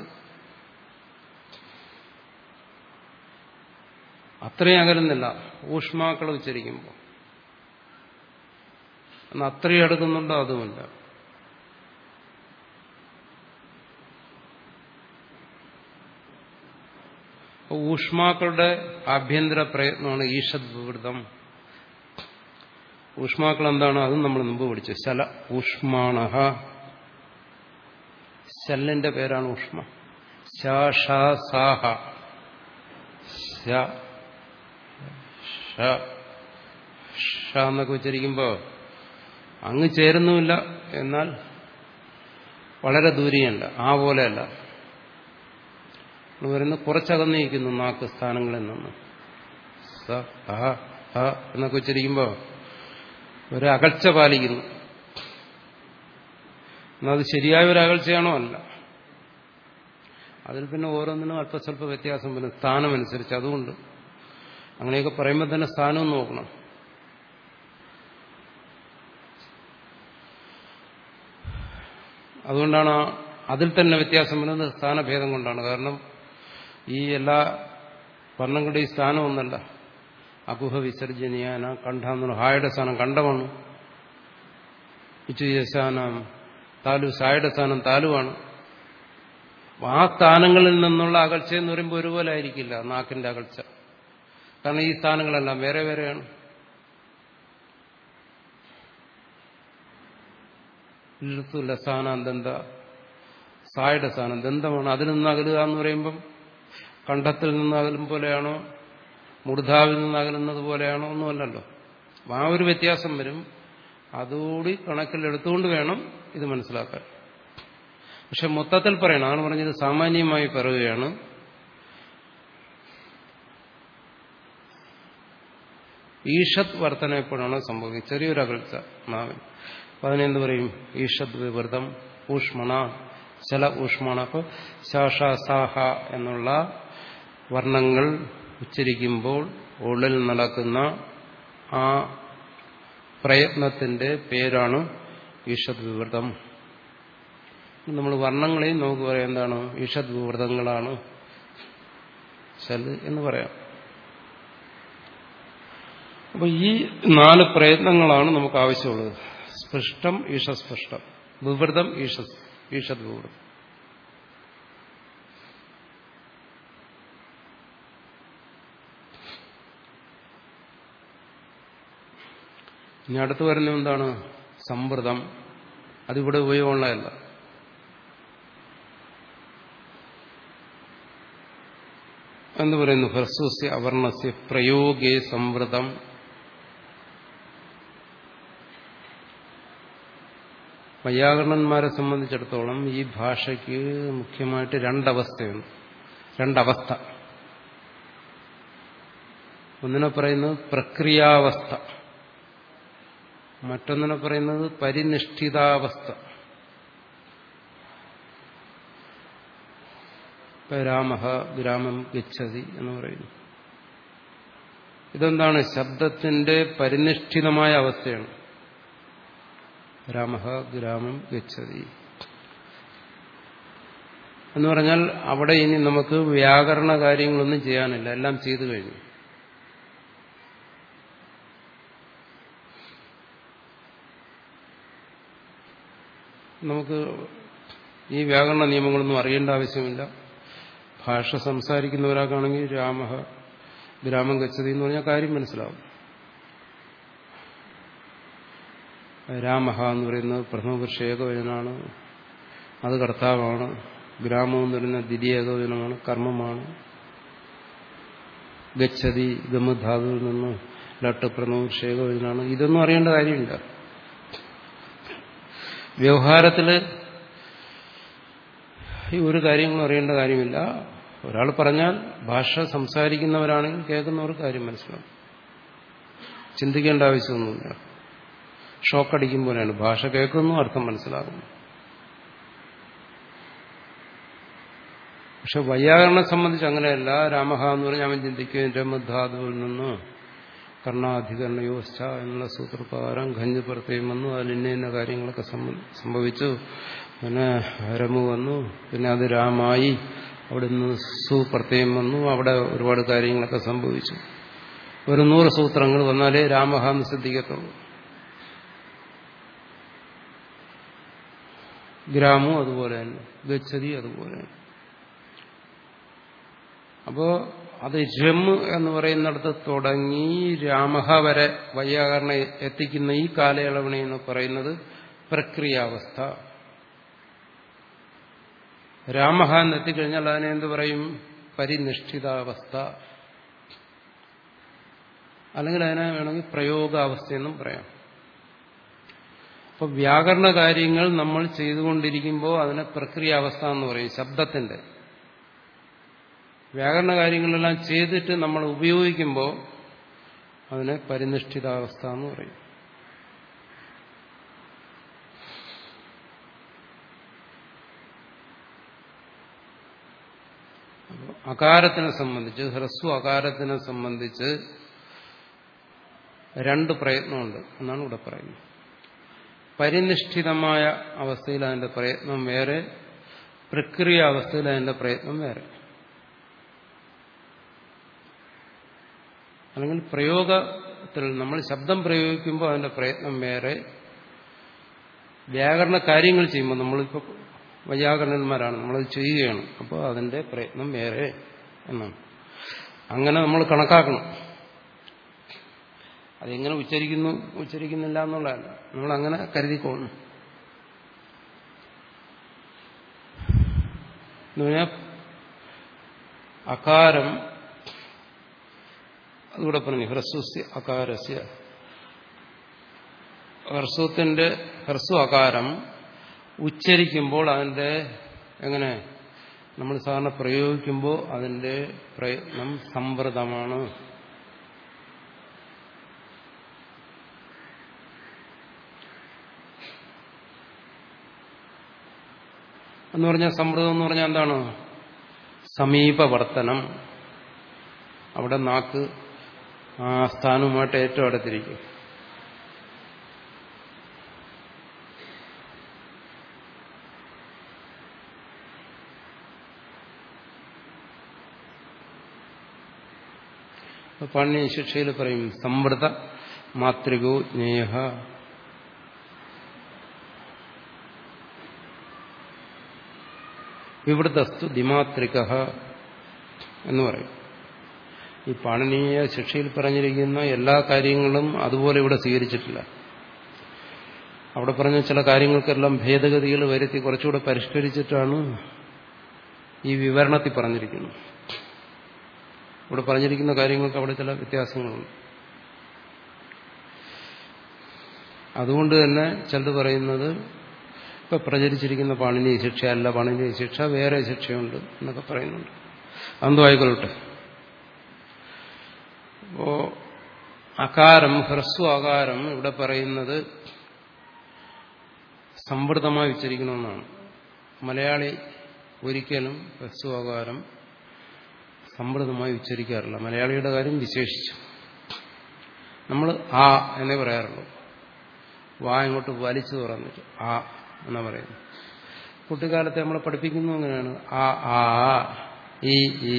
അത്രയും അകലുന്നില്ല ഊഷ്മാക്കൾ ഉച്ചരിക്കുമ്പോൾ എന്നാൽ അത്രയും എടുക്കുന്നുണ്ടോ അതുമില്ല ഊഷ്മാക്കളുടെ ആഭ്യന്തര പ്രയത്നമാണ് ഈഷത് വിവൃതം ഊഷ്മാക്കൾ എന്താണ് അതും നമ്മൾ മുമ്പ് പഠിച്ചു ശല ഊഷ്മാണഹ ശല്ലിന്റെ പേരാണ് ഊഷ്മ ശാഹ എന്നൊക്കെ ഉച്ചരിക്കുമ്പോ അങ്ങ് ചേരുന്നുമില്ല എന്നാൽ വളരെ ദൂരെയല്ല ആ പോലെയല്ല പറയുന്നത് കുറച്ചകന്നിരിക്കുന്നു നാക്ക് സ്ഥാനങ്ങളിൽ നിന്ന് സ ഹ ഹ എന്നൊക്കെ ഉച്ചരിക്കുമ്പോൾ ഒരു അകൽച്ച പാലിക്കുന്നു എന്നാൽ അത് ശരിയായ ഒരു അകൽച്ചയാണോ അല്ല അതിൽ പിന്നെ ഓരോന്നിനും അല്പസ്വല്പ വ്യത്യാസം വരും സ്ഥാനമനുസരിച്ച് അതുകൊണ്ട് അങ്ങനെയൊക്കെ പറയുമ്പോൾ തന്നെ സ്ഥാനം നോക്കണം അതുകൊണ്ടാണ് അതിൽ തന്നെ വ്യത്യാസം വരുന്നത് സ്ഥാനഭേദം കൊണ്ടാണ് കാരണം ഈ എല്ലാ വർണ്ണങ്ങളുടെയും സ്ഥാനം ഒന്നല്ല അകുഹ വിസർജനീയാന കണ്ഠ എന്നുള്ള ഹായുടെ സ്ഥാനം കണ്ഠമാണ് ഇച്ചുയസ്ഥാനം താലു സായുടെ സ്ഥാനം താലുവാണ് ആ സ്ഥാനങ്ങളിൽ നിന്നുള്ള അകൽച്ച എന്ന് പറയുമ്പോൾ ഒരുപോലെ ആയിരിക്കില്ല നാക്കിന്റെ അകൽച്ച കാരണം ഈ സ്ഥാനങ്ങളെല്ലാം വേറെ വേറെയാണ് ഇല്ലത്തുമില്ല സ്ഥാനം ദന്ത സായുടെ സ്ഥാനം ദന്തമാണ് അതിൽ നിന്ന് അകലുക എന്ന് പറയുമ്പം കണ്ഠത്തിൽ നിന്ന് അകലും പോലെയാണോ മൂർധാവിൽ നിന്ന് അകലുന്നത് പോലെയാണോ ഒന്നുമല്ലല്ലോ ആ ഒരു വ്യത്യാസം വരും അതുകൂടി കണക്കിലെടുത്തുകൊണ്ട് വേണം ഇത് മനസ്സിലാക്കാൻ പക്ഷെ മൊത്തത്തിൽ പറയണം ആണ് പറഞ്ഞത് സാമാന്യമായി പറയുകയാണ് ഈഷത് വർധന എപ്പോഴാണോ സംഭവിക്കുന്നത് ചെറിയൊരു അകൽച്ച നാവിൽ അപ്പൊ അതിനെന്ത് പറയും ഈഷത് വിവൃതം ഊഷ്മണ ചല ഊഷ്മണ അപ്പോൾ ശാഷ സാഹ എന്നുള്ള വർണ്ണങ്ങൾ ഉച്ചരിക്കുമ്പോൾ ഉള്ളിൽ നടക്കുന്ന ആ പ്രയത്നത്തിന്റെ പേരാണ് ഈഷത് വിവൃതം നമ്മൾ വർണ്ണങ്ങളെയും നമുക്ക് പറയാം എന്താണ് ഈഷത് വിവൃതങ്ങളാണ് ശല് എന്ന് പറയാം അപ്പൊ ഈ നാല് പ്രയത്നങ്ങളാണ് നമുക്ക് ആവശ്യമുള്ളത് സ്പൃഷ്ടം ഈഷസ്പൃഷ്ടം വിവൃതം ഈഷസ് ഈഷത് വിവൃതം ഇനി അടുത്ത് വരുന്ന എന്താണ് സമ്പ്രദം അതിവിടെ ഉപയോഗമുള്ളതല്ല എന്ന് പറയുന്നു ഹ്രസ്വസ്യ അവർണസ്യ പ്രയോഗേ സംവൃതം വൈയാകരണന്മാരെ സംബന്ധിച്ചിടത്തോളം ഈ ഭാഷയ്ക്ക് മുഖ്യമായിട്ട് രണ്ടവസ്ഥയുണ്ട് രണ്ടവസ്ഥ ഒന്നിനെ പറയുന്നത് പ്രക്രിയാവസ്ഥ മറ്റൊന്നിനെ പറയുന്നത് പരിനിഷ്ഠിതാവസ്ഥ രാമ ഗ്രാമം ഗച്ഛതി എന്ന് പറയുന്നു ഇതെന്താണ് ശബ്ദത്തിന്റെ പരിനിഷ്ഠിതമായ അവസ്ഥയാണ് രാമ ഗ്രാമം ഗച്ഛതി എന്ന് പറഞ്ഞാൽ അവിടെ ഇനി നമുക്ക് വ്യാകരണ കാര്യങ്ങളൊന്നും ചെയ്യാനില്ല എല്ലാം ചെയ്തു കഴിഞ്ഞു നമുക്ക് ഈ വ്യാകരണ നിയമങ്ങളൊന്നും അറിയേണ്ട ആവശ്യമില്ല ഭാഷ സംസാരിക്കുന്ന ഒരാൾക്കാണെങ്കിൽ രാമ ഗ്രാമം ഗച്ഛതി എന്ന് പറഞ്ഞാൽ കാര്യം മനസ്സിലാവും രാമ എന്ന് പറയുന്നത് പ്രഥമപുരുഷ ഏകവചനാണ് അത് കർത്താവാണ് ഗ്രാമം എന്ന് പറയുന്നത് ദ്വിതീയ ഏകവചനമാണ് കർമ്മമാണ് ഗച്ഛതി ഗമധാതുവിൽ നിന്ന് ലട്ട് പ്രഥമപുരുഷ ഏകവചനാണ് ഇതൊന്നും അറിയേണ്ട കാര്യമില്ല വ്യവഹാരത്തില് ഈ ഒരു കാര്യങ്ങളും അറിയേണ്ട കാര്യമില്ല ഒരാൾ പറഞ്ഞാൽ ഭാഷ സംസാരിക്കുന്നവരാണെങ്കിൽ കേൾക്കുന്നവർക്ക് കാര്യം മനസ്സിലാവും ചിന്തിക്കേണ്ട ആവശ്യമൊന്നുമില്ല ഷോക്കടിക്കും പോലെയാണ് ഭാഷ കേൾക്കുന്നു അർത്ഥം മനസ്സിലാകുന്നു പക്ഷെ വൈയാകരണെ സംബന്ധിച്ച് അങ്ങനെയല്ല രാമഹ എന്ന് പറഞ്ഞാൽ അവൻ ചിന്തിക്കും രമധാതുവിൽ നിന്ന് കർണാധികരണ യോസ്ഥ എന്നുള്ള സൂത്രപ്രകാരം ഖഞ്ഞ് പ്രത്യേകം വന്നു അതിൽ ഇന്ന ഇന്ന കാര്യങ്ങളൊക്കെ സംഭവിച്ചു പിന്നെ രമു വന്നു പിന്നെ അത് രാമായി അവിടെ നിന്ന് സുപ്രത്യം വന്നു അവിടെ ഒരുപാട് കാര്യങ്ങളൊക്കെ സംഭവിച്ചു ഒരു നൂറ് സൂത്രങ്ങൾ വന്നാലേ രാമഹ എന്ന് ശ്രദ്ധിക്കത്തുള്ളൂ ഗ്രാമവും അതുപോലെ തന്നെ ഗച്ഛതി അതുപോലെ തന്നെ അപ്പോ അത് രമ് എന്ന് പറയുന്നിടത്ത് തുടങ്ങി രാമഹ വരെ വൈയാകരണ എത്തിക്കുന്ന ഈ കാലയളവിനെ എന്ന് പറയുന്നത് പ്രക്രിയാവസ്ഥ രാമഹ എന്ന് എത്തിക്കഴിഞ്ഞാൽ അതിനെ എന്ത് പറയും പരിനിഷ്ഠിതാവസ്ഥ അല്ലെങ്കിൽ അതിനെ വേണമെങ്കിൽ പ്രയോഗാവസ്ഥയെന്നും പറയാം അപ്പൊ വ്യാകരണ കാര്യങ്ങൾ നമ്മൾ ചെയ്തുകൊണ്ടിരിക്കുമ്പോൾ അതിനെ പ്രക്രിയാവസ്ഥ എന്ന് പറയും ശബ്ദത്തിന്റെ വ്യാകരണ കാര്യങ്ങളെല്ലാം ചെയ്തിട്ട് നമ്മൾ ഉപയോഗിക്കുമ്പോൾ അതിനെ പരിനിഷ്ഠിതാവസ്ഥ എന്ന് പറയും അകാരത്തിനെ സംബന്ധിച്ച് ഹ്രസ്വ അകാരത്തിനെ സംബന്ധിച്ച് രണ്ട് പ്രയത്നമുണ്ട് എന്നാണ് ഇവിടെ പറയുന്നത് പരിനിഷ്ഠിതമായ അവസ്ഥയിൽ അതിന്റെ പ്രയത്നം വേറെ പ്രക്രിയ അവസ്ഥയിൽ അതിന്റെ പ്രയത്നം വേറെ അല്ലെങ്കിൽ പ്രയോഗത്തിൽ നമ്മൾ ശബ്ദം പ്രയോഗിക്കുമ്പോൾ അതിന്റെ പ്രയത്നം വേറെ വ്യാകരണ കാര്യങ്ങൾ ചെയ്യുമ്പോൾ നമ്മളിപ്പോൾ വൈയാകരണന്മാരാണ് നമ്മളത് ചെയ്യുകയാണ് അപ്പോൾ അതിന്റെ പ്രയത്നം വേറെ എന്നാണ് അങ്ങനെ നമ്മൾ കണക്കാക്കണം അതെങ്ങനെ ഉച്ചരിക്കുന്നു ഉച്ചരിക്കുന്നില്ല എന്നുള്ളതല്ല നമ്മൾ അങ്ങനെ കരുതിക്കോണം എന്ന് പറഞ്ഞാൽ അകാരം അതുകൂടെ പറഞ്ഞു ഹ്രസ്വസ്യ അകാരസ്യ ഹ്രസ്വത്തിന്റെ ഹ്രസ്വ അകാരം ഉച്ചരിക്കുമ്പോൾ അതിന്റെ എങ്ങനെ നമ്മൾ സാധാരണ പ്രയോഗിക്കുമ്പോൾ അതിന്റെ പ്രയത്നം സംവൃതമാണ് എന്ന് പറഞ്ഞാൽ സമൃദ്ധം എന്ന് പറഞ്ഞാൽ എന്താണ് സമീപവർത്തനം അവിടെ നാക്ക് ആ സ്ഥാനവുമായിട്ട് ഏറ്റവും അടുത്തിരിക്കും പാണി ശിക്ഷയിൽ പറയും സമൃദ്ധ മാതൃകോ ജ്ഞേയ വിവൃതസ്തു ദിമാത്രിക എന്ന് പറയും ഈ പാണനീയ ശിക്ഷയിൽ പറഞ്ഞിരിക്കുന്ന എല്ലാ കാര്യങ്ങളും അതുപോലെ ഇവിടെ സ്വീകരിച്ചിട്ടില്ല അവിടെ പറഞ്ഞ ചില കാര്യങ്ങൾക്കെല്ലാം ഭേദഗതികൾ വരുത്തി കുറച്ചുകൂടെ പരിഷ്കരിച്ചിട്ടാണ് ഈ വിവരണത്തിൽ പറഞ്ഞിരിക്കുന്നത് ഇവിടെ പറഞ്ഞിരിക്കുന്ന കാര്യങ്ങൾക്ക് അവിടെ ചില വ്യത്യാസങ്ങളുണ്ട് അതുകൊണ്ട് തന്നെ ചിലത് പറയുന്നത് ഇപ്പൊ പ്രചരിച്ചിരിക്കുന്ന പാണിനീയ ശിക്ഷ അല്ല പാണിനീയ ശിക്ഷ വേറെ ശിക്ഷയുണ്ട് എന്നൊക്കെ പറയുന്നുണ്ട് അന്തോ ആയിക്കൊള്ളട്ടെ അപ്പോ അകാരം ഹ്രസ്വ അകാരം ഇവിടെ പറയുന്നത് സമൃദ്ധമായി ഉച്ചരിക്കണമെന്നാണ് മലയാളി ഒരിക്കലും ഹ്രസ്വ അകാരം സമൃദ്ധമായി ഉച്ചരിക്കാറില്ല മലയാളിയുടെ കാര്യം വിശേഷിച്ചു നമ്മൾ ആ എന്നേ പറയാറുള്ളൂ വാ ഇങ്ങോട്ട് വലിച്ചു തുറന്നിട്ട് ആ എന്നാ പറയുന്നത് കുട്ടിക്കാലത്തെ നമ്മളെ പഠിപ്പിക്കുന്നു അങ്ങനെയാണ് ആ ആ ഈ ഈ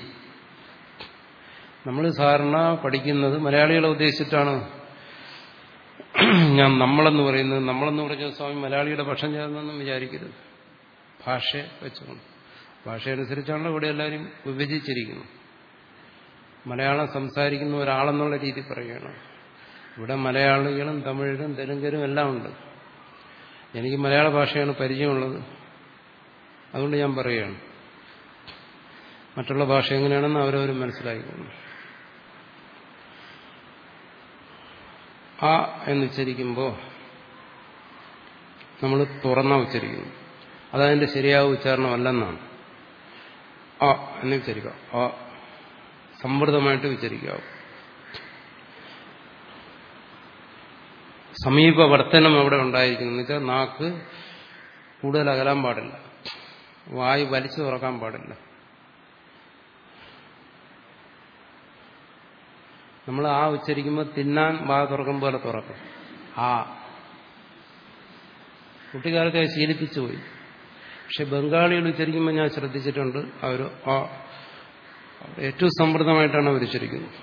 നമ്മൾ സാധാരണ പഠിക്കുന്നത് മലയാളികളെ ഉദ്ദേശിച്ചിട്ടാണ് ഞാൻ നമ്മളെന്ന് പറയുന്നത് നമ്മളെന്ന് പറഞ്ഞ സ്വാമി മലയാളിയുടെ പക്ഷം ചേർന്നെന്നും വിചാരിക്കരുത് ഭാഷ വെച്ചുകൊണ്ട് ഭാഷയനുസരിച്ചാണല്ലോ ഇവിടെ എല്ലാവരും വിഭജിച്ചിരിക്കുന്നു മലയാളം സംസാരിക്കുന്ന ഒരാളെന്നുള്ള രീതി പറയുകയാണ് ഇവിടെ മലയാളികളും തമിഴരും തെലുങ്കരും എല്ലാം ഉണ്ട് എനിക്ക് മലയാള ഭാഷയാണ് പരിചയമുള്ളത് അതുകൊണ്ട് ഞാൻ പറയുകയാണ് മറ്റുള്ള ഭാഷ എങ്ങനെയാണെന്ന് അവരവർ മനസ്സിലാക്കിക്കുന്നു ആ എന്നുച്ചരിക്കുമ്പോൾ നമ്മൾ തുറന്ന ഉച്ചരിക്കുന്നു അതതിന്റെ ശരിയായ ഉച്ചാരണമല്ലെന്നാണ് ആ എന്ന് ഉച്ചരിക്കാം ആ സമൃദ്ധമായിട്ട് ഉച്ചരിക്കാവും സമീപവർത്തനം അവിടെ ഉണ്ടായിരിക്കുന്നു എന്ന് വെച്ചാൽ നാക്ക് കൂടുതൽ അകലാൻ പാടില്ല വായു വലിച്ചു തുറക്കാൻ പാടില്ല നമ്മൾ ആ ഉച്ചരിക്കുമ്പോൾ തിന്നാൻ വാ തുറക്കും പോലെ തുറക്കും ആ കുട്ടിക്കാലത്തെ ശീലിപ്പിച്ചു പോയി പക്ഷെ ബംഗാളികൾ ഉച്ചരിക്കുമ്പോൾ ഞാൻ ശ്രദ്ധിച്ചിട്ടുണ്ട് അവർ ആ ഏറ്റവും സമൃദ്ധമായിട്ടാണ് അവർ ഉച്ചരിക്കുന്നത്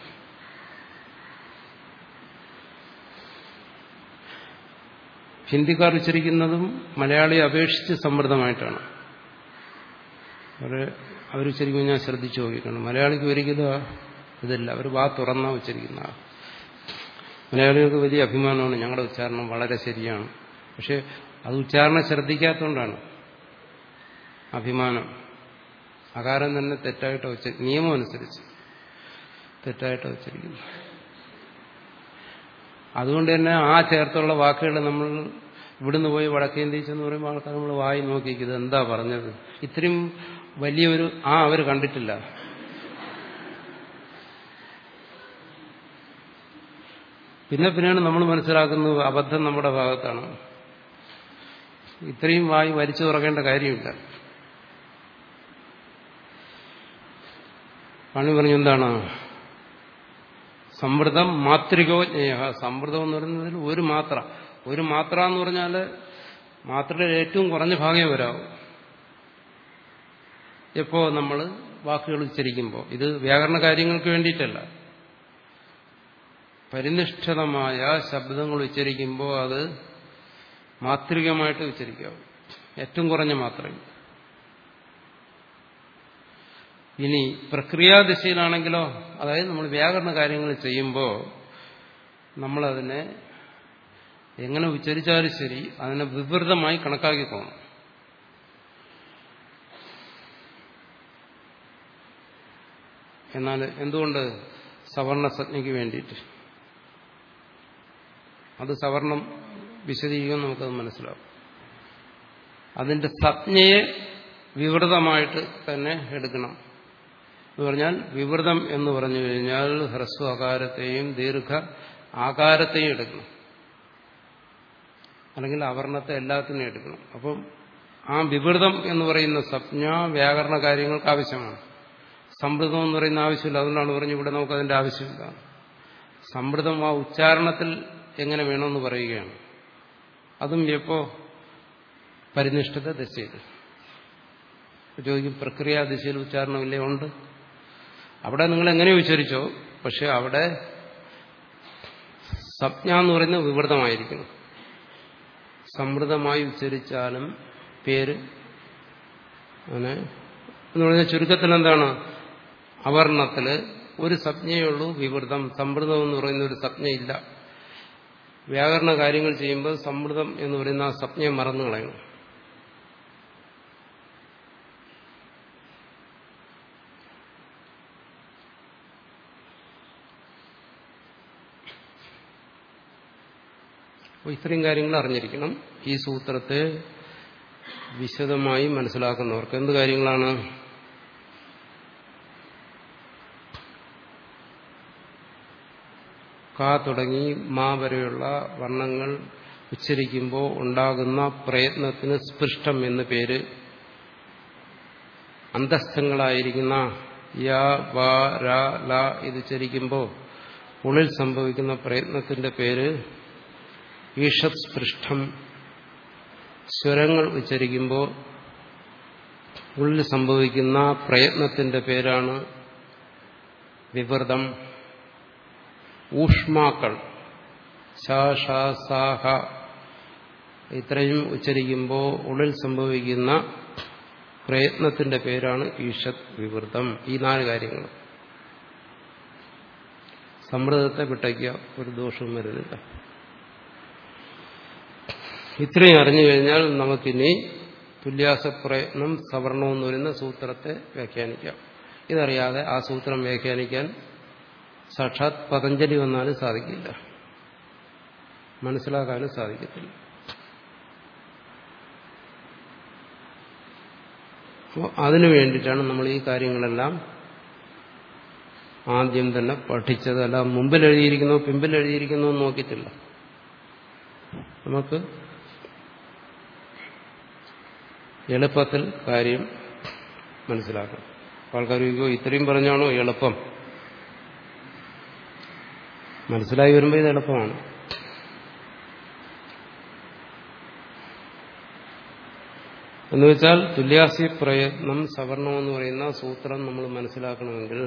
ഹിന്ദിക്കാർ ഉച്ചരിക്കുന്നതും മലയാളിയെ അപേക്ഷിച്ച് സമൃദ്ധമായിട്ടാണ് അവർ അവരുച്ചരിക്കുമ്പോൾ ഞാൻ ശ്രദ്ധിച്ചു നോക്കിയിട്ടുണ്ട് മലയാളിക്ക് ഒരിക്കലും ഇതില്ല അവർ വാ തുറന്ന ഉച്ചരിക്കുന്ന മലയാളികൾക്ക് വലിയ അഭിമാനമാണ് ഞങ്ങളുടെ ഉച്ചാരണം വളരെ ശരിയാണ് പക്ഷെ അത് ഉച്ചാരണം ശ്രദ്ധിക്കാത്തതുകൊണ്ടാണ് അഭിമാനം അകാരം തന്നെ തെറ്റായിട്ട് ഉച്ച നിയമം അനുസരിച്ച് തെറ്റായിട്ട് ഉച്ചരിക്കുന്നു അതുകൊണ്ട് തന്നെ ആ ചേർത്തുള്ള വാക്കുകൾ നമ്മൾ ഇവിടുന്ന് പോയി വടക്കേന്ത്യ ചെന്ന് പറയുമ്പോൾ ആൾക്കാർ നമ്മൾ വായി നോക്കിക്കുന്നത് എന്താ പറഞ്ഞത് ഇത്രയും വലിയൊരു ആ അവർ കണ്ടിട്ടില്ല പിന്നെ പിന്നെയാണ് നമ്മൾ മനസ്സിലാക്കുന്നത് അബദ്ധം നമ്മുടെ ഭാഗത്താണ് ഇത്രയും വായി വലിച്ചു തുറക്കേണ്ട കാര്യമില്ല പണി പറഞ്ഞു എന്താണ് സമൃദ്ധം മാതൃകോ ജ്ഞേയ സമൃദ്ധം എന്ന് പറയുന്നതിൽ ഒരു മാത്ര ഒരു മാത്ര എന്ന് പറഞ്ഞാൽ മാത്രയുടെ ഏറ്റവും കുറഞ്ഞ ഭാഗമേ വരാവൂ എപ്പോ നമ്മൾ വാക്കുകൾ ഉച്ചരിക്കുമ്പോൾ ഇത് വ്യാകരണ കാര്യങ്ങൾക്ക് വേണ്ടിയിട്ടല്ല പരിനിഷ്ഠിതമായ ശബ്ദങ്ങൾ ഉച്ചരിക്കുമ്പോൾ അത് മാതൃകമായിട്ട് ഉച്ചരിക്കാവും ഏറ്റവും കുറഞ്ഞ മാത്രമേ ഇനി പ്രക്രിയാദിശയിലാണെങ്കിലോ അതായത് നമ്മൾ വ്യാകരണ കാര്യങ്ങൾ ചെയ്യുമ്പോൾ നമ്മളതിനെ എങ്ങനെ ഉച്ചരിച്ചാലും ശരി അതിനെ വിവൃതമായി കണക്കാക്കി പോകണം എന്നാൽ എന്തുകൊണ്ട് സവർണ സംജ്ഞയ്ക്ക് വേണ്ടിയിട്ട് അത് സവർണം വിശദീകരിക്കാൻ നമുക്കത് മനസ്സിലാവും അതിന്റെ സംജ്ഞയെ വിവൃതമായിട്ട് തന്നെ എടുക്കണം എന്ന് പറഞ്ഞാൽ വിവൃതം എന്ന് പറഞ്ഞു കഴിഞ്ഞാൽ ഹ്രസ്വ ആകാരത്തെയും ദീർഘ ആകാരത്തെയും എടുക്കണം അല്ലെങ്കിൽ അവർണത്തെ എല്ലാത്തിനും എടുക്കണം അപ്പം ആ വിവൃതം എന്ന് പറയുന്ന സംജ്ഞ വ്യാകരണ കാര്യങ്ങൾക്ക് ആവശ്യമാണ് സമൃദ്ധം എന്ന് പറയുന്ന ആവശ്യമില്ല അതുകൊണ്ടാണ് പറഞ്ഞു ഇവിടെ നമുക്ക് അതിന്റെ ആവശ്യമില്ല സമൃദ്ധം ആ ഉച്ചാരണത്തിൽ എങ്ങനെ വേണമെന്ന് പറയുകയാണ് അതും എപ്പോ പരിനിഷ്ഠിത ദശയിൽ ചോദിക്കും പ്രക്രിയാ ദിശയിൽ ഉച്ചാരണമില്ലേ ഉണ്ട് അവിടെ നിങ്ങൾ എങ്ങനെ ഉച്ചരിച്ചോ പക്ഷെ അവിടെ സംജ്ഞ എന്ന് പറയുന്നത് വിവൃതമായിരിക്കണം സമൃദ്ധമായി ഉച്ചരിച്ചാലും പേര് അങ്ങനെ എന്ന് പറഞ്ഞ ചുരുക്കത്തിൽ എന്താണ് അവർണത്തില് ഒരു സംജ്ഞയുള്ളൂ വിവൃതം സമൃദ്ധം എന്ന് പറയുന്ന ഒരു സംജ്ഞയില്ല വ്യാകരണ കാര്യങ്ങൾ ചെയ്യുമ്പോൾ സമൃദ്ധം എന്ന് പറയുന്ന ആ സംജ്ഞയെ മറന്നു കളയണം അപ്പോൾ ഇത്രയും കാര്യങ്ങൾ അറിഞ്ഞിരിക്കണം ഈ സൂത്രത്തെ വിശദമായി മനസ്സിലാക്കുന്നവർക്ക് എന്ത് കാര്യങ്ങളാണ് കാ തുടങ്ങി മാ വരെയുള്ള വർണ്ണങ്ങൾ ഉച്ചരിക്കുമ്പോൾ ഉണ്ടാകുന്ന പ്രയത്നത്തിന് സ്പൃഷ്ടം എന്ന് പേര് അന്തസ്ഥങ്ങളായിരിക്കുന്ന യ വ ര ല ഇത് ഉച്ചരിക്കുമ്പോൾ ഉള്ളിൽ സംഭവിക്കുന്ന പ്രയത്നത്തിന്റെ പേര് ഈഷത് സ്പൃഷ്ടം സ്വരങ്ങൾ ഉച്ചരിക്കുമ്പോൾ ഉള്ളിൽ സംഭവിക്കുന്ന പ്രയത്നത്തിന്റെ പേരാണ് വിവൃതം ഊഷ്മാക്കൾ സാഹ ഇത്രയും ഉച്ചരിക്കുമ്പോൾ ഉള്ളിൽ സംഭവിക്കുന്ന പ്രയത്നത്തിന്റെ പേരാണ് ഈഷത് വിവൃതം ഈ നാല് കാര്യങ്ങൾ സമൃദ്ധത്തെ വിട്ടയ്ക്കുക ഒരു ദോഷവും വരുന്നില്ല ഇത്രയും അറിഞ്ഞു കഴിഞ്ഞാൽ നമുക്കിനി തുല്യാസപ്രയത്നം സവർണം എന്ന് പറയുന്ന സൂത്രത്തെ വ്യാഖ്യാനിക്കാം ഇതറിയാതെ ആ സൂത്രം വ്യാഖ്യാനിക്കാൻ സാക്ഷാത് പതഞ്ജലി വന്നാലും സാധിക്കില്ല മനസ്സിലാക്കാനും സാധിക്കത്തില്ല അപ്പോൾ അതിനു വേണ്ടിയിട്ടാണ് നമ്മൾ ഈ കാര്യങ്ങളെല്ലാം ആദ്യം തന്നെ പഠിച്ചത് അല്ല മുമ്പിൽ എഴുതിയിരിക്കുന്നോ പിമ്പിൽ എഴുതിയിരിക്കുന്നോ എന്ന് നോക്കിയിട്ടില്ല നമുക്ക് എളുപ്പത്തിൽ കാര്യം മനസ്സിലാക്കാം ആൾക്കാർ ചോദിക്കുമോ ഇത്രയും പറഞ്ഞാണോ എളുപ്പം മനസ്സിലായി വരുമ്പോൾ ഇത് എളുപ്പമാണ് എന്നുവെച്ചാൽ തുല്യാസി പ്രയത്നം സവർണം എന്ന് പറയുന്ന സൂത്രം നമ്മൾ മനസ്സിലാക്കണമെങ്കിൽ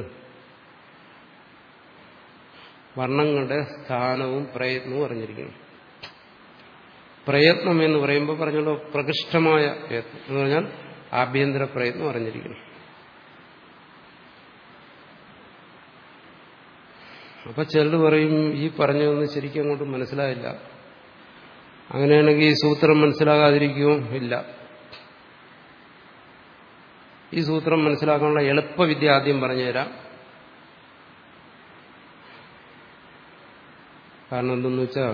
വർണ്ണങ്ങളുടെ സ്ഥാനവും പ്രയത്നവും അറിഞ്ഞിരിക്കണം പ്രയത്നം എന്ന് പറയുമ്പോൾ പറഞ്ഞല്ലോ പ്രകൃഷ്ടമായ പ്രയത്നം എന്ന് പറഞ്ഞാൽ ആഭ്യന്തര പ്രയത്നം അറിഞ്ഞിരിക്കണം അപ്പൊ ചിലർ പറയും ഈ പറഞ്ഞതൊന്നും ശരിക്കും അങ്ങോട്ട് മനസ്സിലായില്ല അങ്ങനെയാണെങ്കിൽ ഈ സൂത്രം മനസ്സിലാകാതിരിക്കുമോ ഇല്ല ഈ സൂത്രം മനസ്സിലാക്കാനുള്ള എളുപ്പവിദ്യ ആദ്യം പറഞ്ഞുതരാം കാരണം എന്തെന്ന് വെച്ചാൽ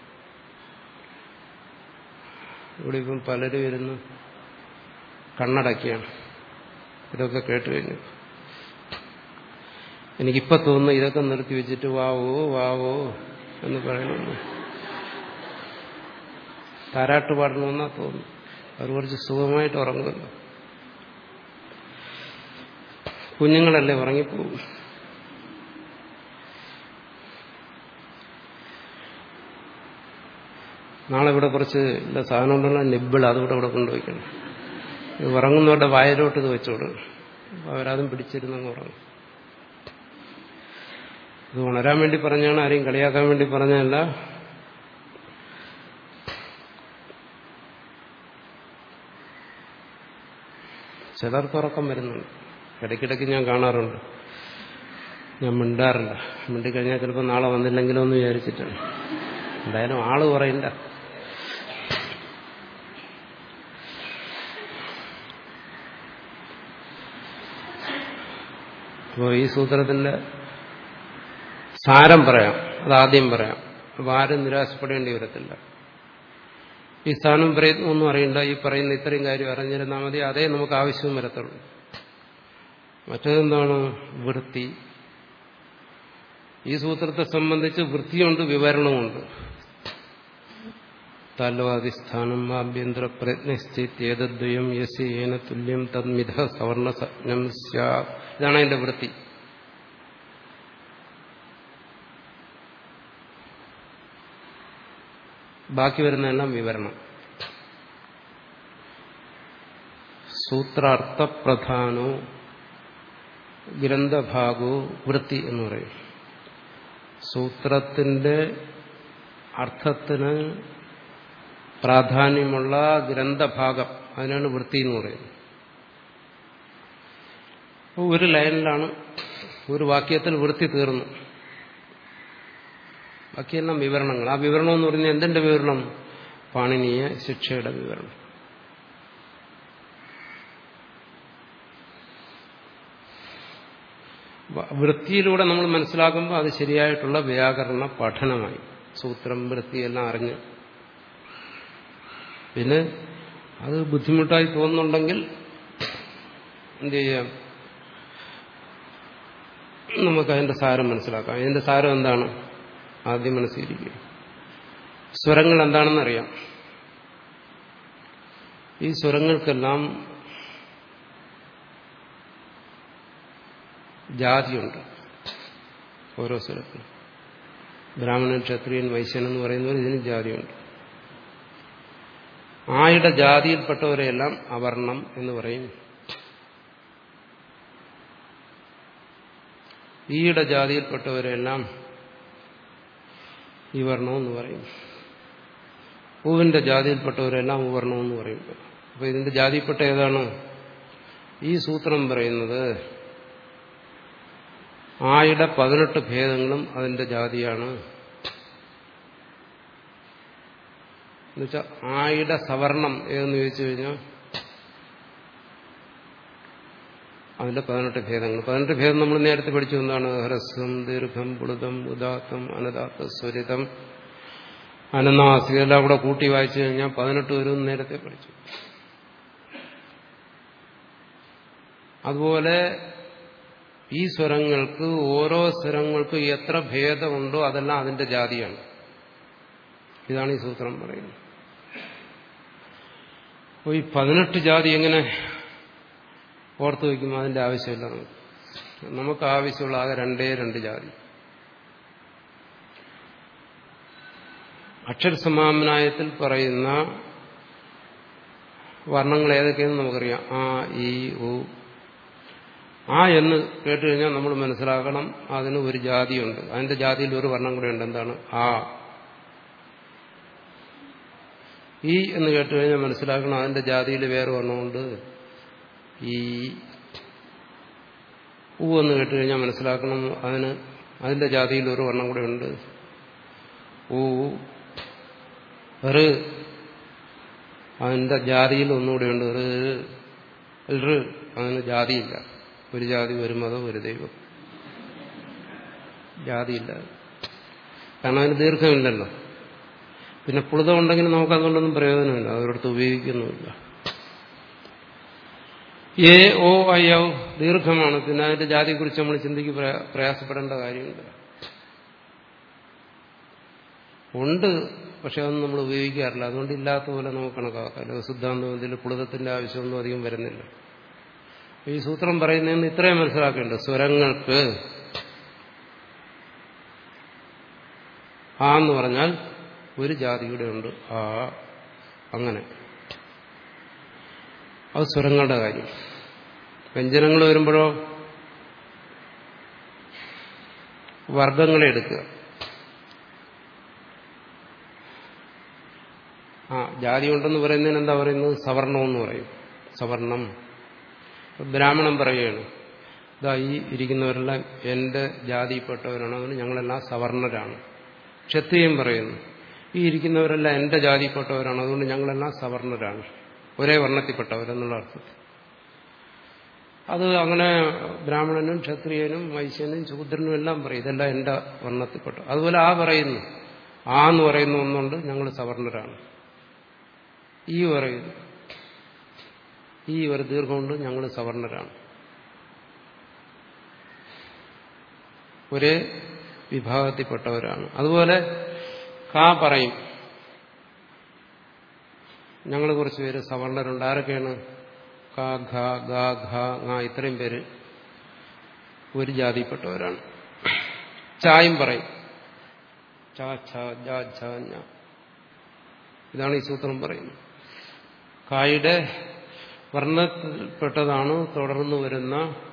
ഇവിടെ ഇപ്പം പലരും ഇരുന്ന് കണ്ണടക്കുകയാണ് ഇതൊക്കെ കേട്ട് കഴിഞ്ഞു എനിക്കിപ്പോ തോന്നുന്നു ഇതൊക്കെ നിർത്തി വെച്ചിട്ട് വാവോ വാവോ എന്ന് പറയണമെന്ന് താരാട്ട് പാടണമെന്നാ തോന്നുന്നു അവർ കുറച്ച് സുഖമായിട്ട് ഉറങ്ങുമല്ലോ കുഞ്ഞുങ്ങളല്ലേ ഉറങ്ങിപ്പോകും നാളെ ഇവിടെ കുറച്ച് ഇല്ല സാധനം ഉണ്ടല്ലോ നിബിൾ അതുകൂടെ ഇവിടെ കൊണ്ടുപോയിക്കണം ഇത് ഉറങ്ങുന്നവരുടെ വായലോട്ട് ഇത് വെച്ചോടും അവരതും പിടിച്ചിരുന്നങ്ങ് ഉറങ്ങും ഇത് ഉണരാൻ വേണ്ടി പറഞ്ഞാണ് ആരെയും കളിയാക്കാൻ വേണ്ടി പറഞ്ഞതല്ല ചിലർക്ക് ഉറക്കം വരുന്നുണ്ട് ഇടയ്ക്കിടയ്ക്ക് ഞാൻ കാണാറുണ്ട് ഞാൻ മിണ്ടാറില്ല മിണ്ടിക്കഴിഞ്ഞാൽ ചിലപ്പോൾ നാളെ വന്നില്ലെങ്കിലോ എന്ന് വിചാരിച്ചിട്ടാണ് എന്തായാലും ആള് പറയില്ല അപ്പോൾ ഈ സൂത്രത്തിന്റെ സാരം പറയാം അതാദ്യം പറയാം അപ്പോൾ ആരും നിരാശപ്പെടേണ്ടി വരത്തില്ല ഈ സ്ഥാനം പ്രയത്നമൊന്നും അറിയണ്ട ഈ പറയുന്ന ഇത്രയും കാര്യം അറിഞ്ഞിരുന്നാൽ മതി അതേ നമുക്ക് ആവശ്യവും വരത്തുള്ളൂ മറ്റേതെന്താണ് വൃത്തി ഈ സൂത്രത്തെ സംബന്ധിച്ച് വൃത്തിയുണ്ട് വിവരണമുണ്ട് താലോധിസ്ഥാനം ആഭ്യന്തര പ്രയത്നസ്ഥിത്യേതദ്വയം യസ് ഏന തുല്യം തദ്മിത സവർണസജ്ഞം സ്യാ ഇതാണ് അതിന്റെ വൃത്തി ബാക്കി വരുന്നതെല്ലാം വിവരണം സൂത്രാർത്ഥപ്രധാനോ ഗ്രന്ഥഭാഗോ വൃത്തി എന്ന് പറയും സൂത്രത്തിന്റെ അർത്ഥത്തിന് പ്രാധാന്യമുള്ള ഗ്രന്ഥഭാഗം അതിനാണ് വൃത്തി എന്ന് പറയുന്നത് ഒരു ലൈനിലാണ് ഒരു വാക്യത്തിൽ വൃത്തി തീർന്നു ബാക്കിയെല്ലാം വിവരണങ്ങൾ ആ വിവരണം എന്ന് പറയുന്നത് എന്തിന്റെ വിവരണം പാണിനീയ ശിക്ഷയുടെ വിവരണം വൃത്തിയിലൂടെ നമ്മൾ മനസ്സിലാക്കുമ്പോൾ അത് ശരിയായിട്ടുള്ള വ്യാകരണ പഠനമായി സൂത്രം വൃത്തിയെല്ലാം അറിഞ്ഞ് പിന്നെ അത് ബുദ്ധിമുട്ടായി തോന്നുന്നുണ്ടെങ്കിൽ എന്ത് ചെയ്യാം നമുക്ക് അതിന്റെ സാരം മനസ്സിലാക്കാം അതിന്റെ സാരം എന്താണ് ആദ്യം മനസ്സിലിരിക്കുക സ്വരങ്ങൾ എന്താണെന്നറിയാം ഈ സ്വരങ്ങൾക്കെല്ലാം ജാതിയുണ്ട് ഓരോ സ്വരത്തിനും ബ്രാഹ്മണൻ ക്ഷത്രിയൻ വൈശ്യൻ എന്ന് പറയുന്നവർ ഇതിന് ജാതിയുണ്ട് ആയുടെ ജാതിയിൽപ്പെട്ടവരെയെല്ലാം അവർണം എന്ന് പറയും ഈയുടെ ജാതിയിൽപ്പെട്ടവരെല്ലാം ഈ വർണ്ണം എന്ന് പറയും പൂവിന്റെ ജാതിയിൽപ്പെട്ടവരെല്ലാം ഉവർണം എന്ന് പറയും അപ്പൊ ഇതിന്റെ ജാതിയിൽപ്പെട്ട ഏതാണ് ഈ സൂത്രം പറയുന്നത് ആയുടെ പതിനെട്ട് ഭേദങ്ങളും അതിന്റെ ജാതിയാണ് എന്നുവെച്ചാൽ ആയുടെ സവർണം ഏതെന്ന് ചോദിച്ചു കഴിഞ്ഞാൽ അതിന്റെ പതിനെട്ട് ഭേദങ്ങൾ പതിനെട്ട് ഭേദം നമ്മൾ നേരത്തെ പഠിച്ചു എന്താണ് ഹ്രസ്വം ദീർഘം പുളുതം ഉദാത്തം അനദാത്ത സ്വരിതം അനനാസിക എല്ലാം കൂടെ കൂട്ടി വായിച്ചു കഴിഞ്ഞാൽ പതിനെട്ട് വരും നേരത്തെ പഠിച്ചു അതുപോലെ ഈ സ്വരങ്ങൾക്ക് ഓരോ സ്വരങ്ങൾക്കും എത്ര ഭേദമുണ്ടോ അതെല്ലാം അതിന്റെ ജാതിയാണ് ഇതാണ് ഈ സൂത്രം പറയുന്നത് അപ്പോൾ ഈ പതിനെട്ട് ജാതി എങ്ങനെ ഓർത്തു വയ്ക്കും അതിന്റെ ആവശ്യമില്ല നമുക്ക് നമുക്ക് ആവശ്യമുള്ള ആകെ രണ്ടേ രണ്ട് ജാതി അക്ഷരസമാമനായത്തിൽ പറയുന്ന വർണ്ണങ്ങൾ ഏതൊക്കെയെന്ന് നമുക്കറിയാം ആ ഈ ഉ ആ എന്ന് കേട്ട് കഴിഞ്ഞാൽ നമ്മൾ മനസ്സിലാക്കണം അതിന് ഒരു ജാതിയുണ്ട് അതിന്റെ ജാതിയിൽ ഒരു വർണ്ണം കൂടെ ഉണ്ട് എന്താണ് ആ ഈ എന്ന് കേട്ട് കഴിഞ്ഞാൽ മനസ്സിലാക്കണം അതിന്റെ ജാതിയിൽ വേറെ വർണ്ണമുണ്ട് ഈ ഊ എന്ന് കേട്ട് കഴിഞ്ഞാൽ മനസ്സിലാക്കണം അതിന് അതിന്റെ ജാതിയിൽ ഒരു വർണ്ണം കൂടെ ഉണ്ട് ഊ റ് അതിന്റെ ജാതിയിൽ ഒന്നുകൂടെ ഉണ്ട് റ് അതിന് ജാതിയില്ല ഒരു ജാതി ഒരു മതം ഒരു ദൈവം ജാതിയില്ല കാരണം അതിന് ദീർഘമില്ലല്ലോ പിന്നെ പുളുതം ഉണ്ടെങ്കിൽ നമുക്ക് അതുകൊണ്ടൊന്നും പ്രയോജനമില്ല അവരടുത്ത് ഉപയോഗിക്കുന്നുമില്ല എ ഓ ഐ ഔ ദീർഘമാണ് പിന്നെ അതിന്റെ ജാതിയെക്കുറിച്ച് നമ്മൾ ചിന്തിക്ക് പ്രയാസപ്പെടേണ്ട കാര്യമില്ല ഉണ്ട് പക്ഷെ അതൊന്നും നമ്മൾ ഉപയോഗിക്കാറില്ല അതുകൊണ്ട് ഇല്ലാത്ത പോലെ നമുക്ക് കണക്കാക്കാം സിദ്ധാന്തത്തിൽ പുളുതത്തിന്റെ ആവശ്യമൊന്നും അധികം വരുന്നില്ല ഈ സൂത്രം പറയുന്നതെന്ന് ഇത്രയും മനസ്സിലാക്കേണ്ടത് സ്വരങ്ങൾക്ക് ആ എന്ന് പറഞ്ഞാൽ ഒരു ജാതിയുടെ ഉണ്ട് ആ അങ്ങനെ അത് സ്വരങ്ങളുടെ കാര്യം വ്യഞ്ജനങ്ങൾ വരുമ്പോഴോ വർഗങ്ങളെ എടുക്കുക ആ ജാതി ഉണ്ടെന്ന് പറയുന്നതിന് എന്താ പറയുന്നത് സവർണം എന്ന് പറയും സവർണം ബ്രാഹ്മണൻ പറയുകയാണ് ഇതാ ഈ ഇരിക്കുന്നവരെല്ലാം എന്റെ ജാതിയിൽപ്പെട്ടവരാണ് അതുകൊണ്ട് ഞങ്ങളെല്ലാം സവർണരാണ് ക്ഷത്രിയം പറയുന്നു ഈ ഇരിക്കുന്നവരെല്ലാം എന്റെ ജാതിയിൽപ്പെട്ടവരാണ് അതുകൊണ്ട് ഞങ്ങളെല്ലാം സവർണരാണ് ഒരേ വർണ്ണത്തിൽപ്പെട്ടവരെന്നുള്ള അർത്ഥത്തിൽ അത് അങ്ങനെ ബ്രാഹ്മണനും ക്ഷത്രിയനും വൈശ്യനും ശൂദ്രനും എല്ലാം പറയും ഇതെല്ലാം എന്റെ വർണ്ണത്തിൽപ്പെട്ട അതുപോലെ ആ പറയുന്നു ആ എന്ന് പറയുന്ന ഒന്നുണ്ട് ഞങ്ങൾ സവർണരാണ് ഈ പറയുന്നു ഈ ഒരു ദീർഘമുണ്ട് ഞങ്ങൾ സവർണരാണ് ഒരേ വിഭാഗത്തിൽപ്പെട്ടവരാണ് അതുപോലെ കാ പറയും ഞങ്ങൾ കുറച്ച് പേര് സവർണരുണ്ട് ആരൊക്കെയാണ് ക ഘ ഗ ഘ ങ ഇത്രയും പേര് ഒരു ജാതിയിൽപ്പെട്ടവരാണ് ചായും പറയും ച ഛ ജ ഝ ഞ ഇതാണ് ഈ സൂത്രം പറയുന്നത് കായുടെ വർണ്ണത്തിൽപ്പെട്ടതാണ് തുടർന്ന് വരുന്ന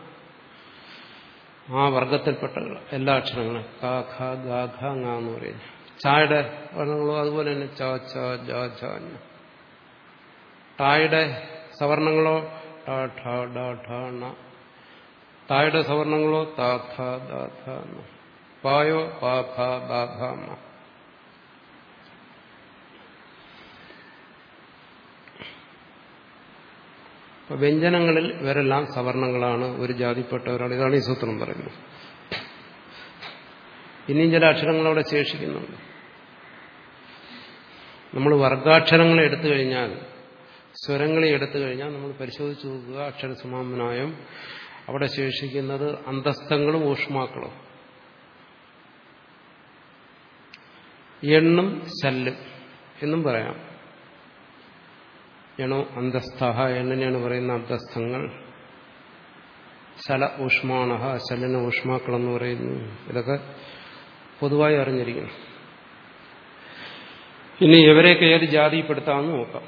ആ വർഗത്തിൽപ്പെട്ട എല്ലാ അക്ഷരങ്ങളും ക ഖ ഗ ഘ ങ എന്ന് പറയുന്നു ചായുടെ വർണ്ണങ്ങളോ അതുപോലെ തന്നെ ച ഛ ജ ഝ ഞ ടായുടെ സവർണങ്ങളോ ട ഠ ഡ ഠ ണ തായുടെ സവർണങ്ങളോ ത ഥ ദ ഥ ന പായോ പ ഫ ബ ഭ മ അപ്പൊ വ്യഞ്ജനങ്ങളിൽ ഇവരെല്ലാം സവർണങ്ങളാണ് ഒരു ജാതിപ്പെട്ടവരാണ് ഇതാണ് ഈ സൂത്രം പറയുന്നത് ഇനിയും ചില അക്ഷരങ്ങളവിടെ ശേഷിക്കുന്നുണ്ട് നമ്മൾ വർഗാക്ഷരങ്ങളെ എടുത്തു കഴിഞ്ഞാൽ സ്വരങ്ങളെ എടുത്തു കഴിഞ്ഞാൽ നമ്മൾ പരിശോധിച്ച് നോക്കുക അക്ഷരസമാമനായം അവിടെ ശേഷിക്കുന്നത് അന്തസ്ഥങ്ങളും ഊഷ്മാക്കളും എണ്ണും ശല്ലും എന്നും പറയാം എണോ അന്തസ്ഥ എണ്ണിനെയാണ് പറയുന്ന അന്തസ്ഥങ്ങൾ ശല ഊഷ്മാണ ശലന ഊഷ്മാക്കളെന്ന് പറയുന്നു ഇതൊക്കെ പൊതുവായി അറിഞ്ഞിരിക്കണം ഇനി ഇവരെയൊക്കെ ഏത് ജാതിപ്പെടുത്താമെന്ന് നോക്കാം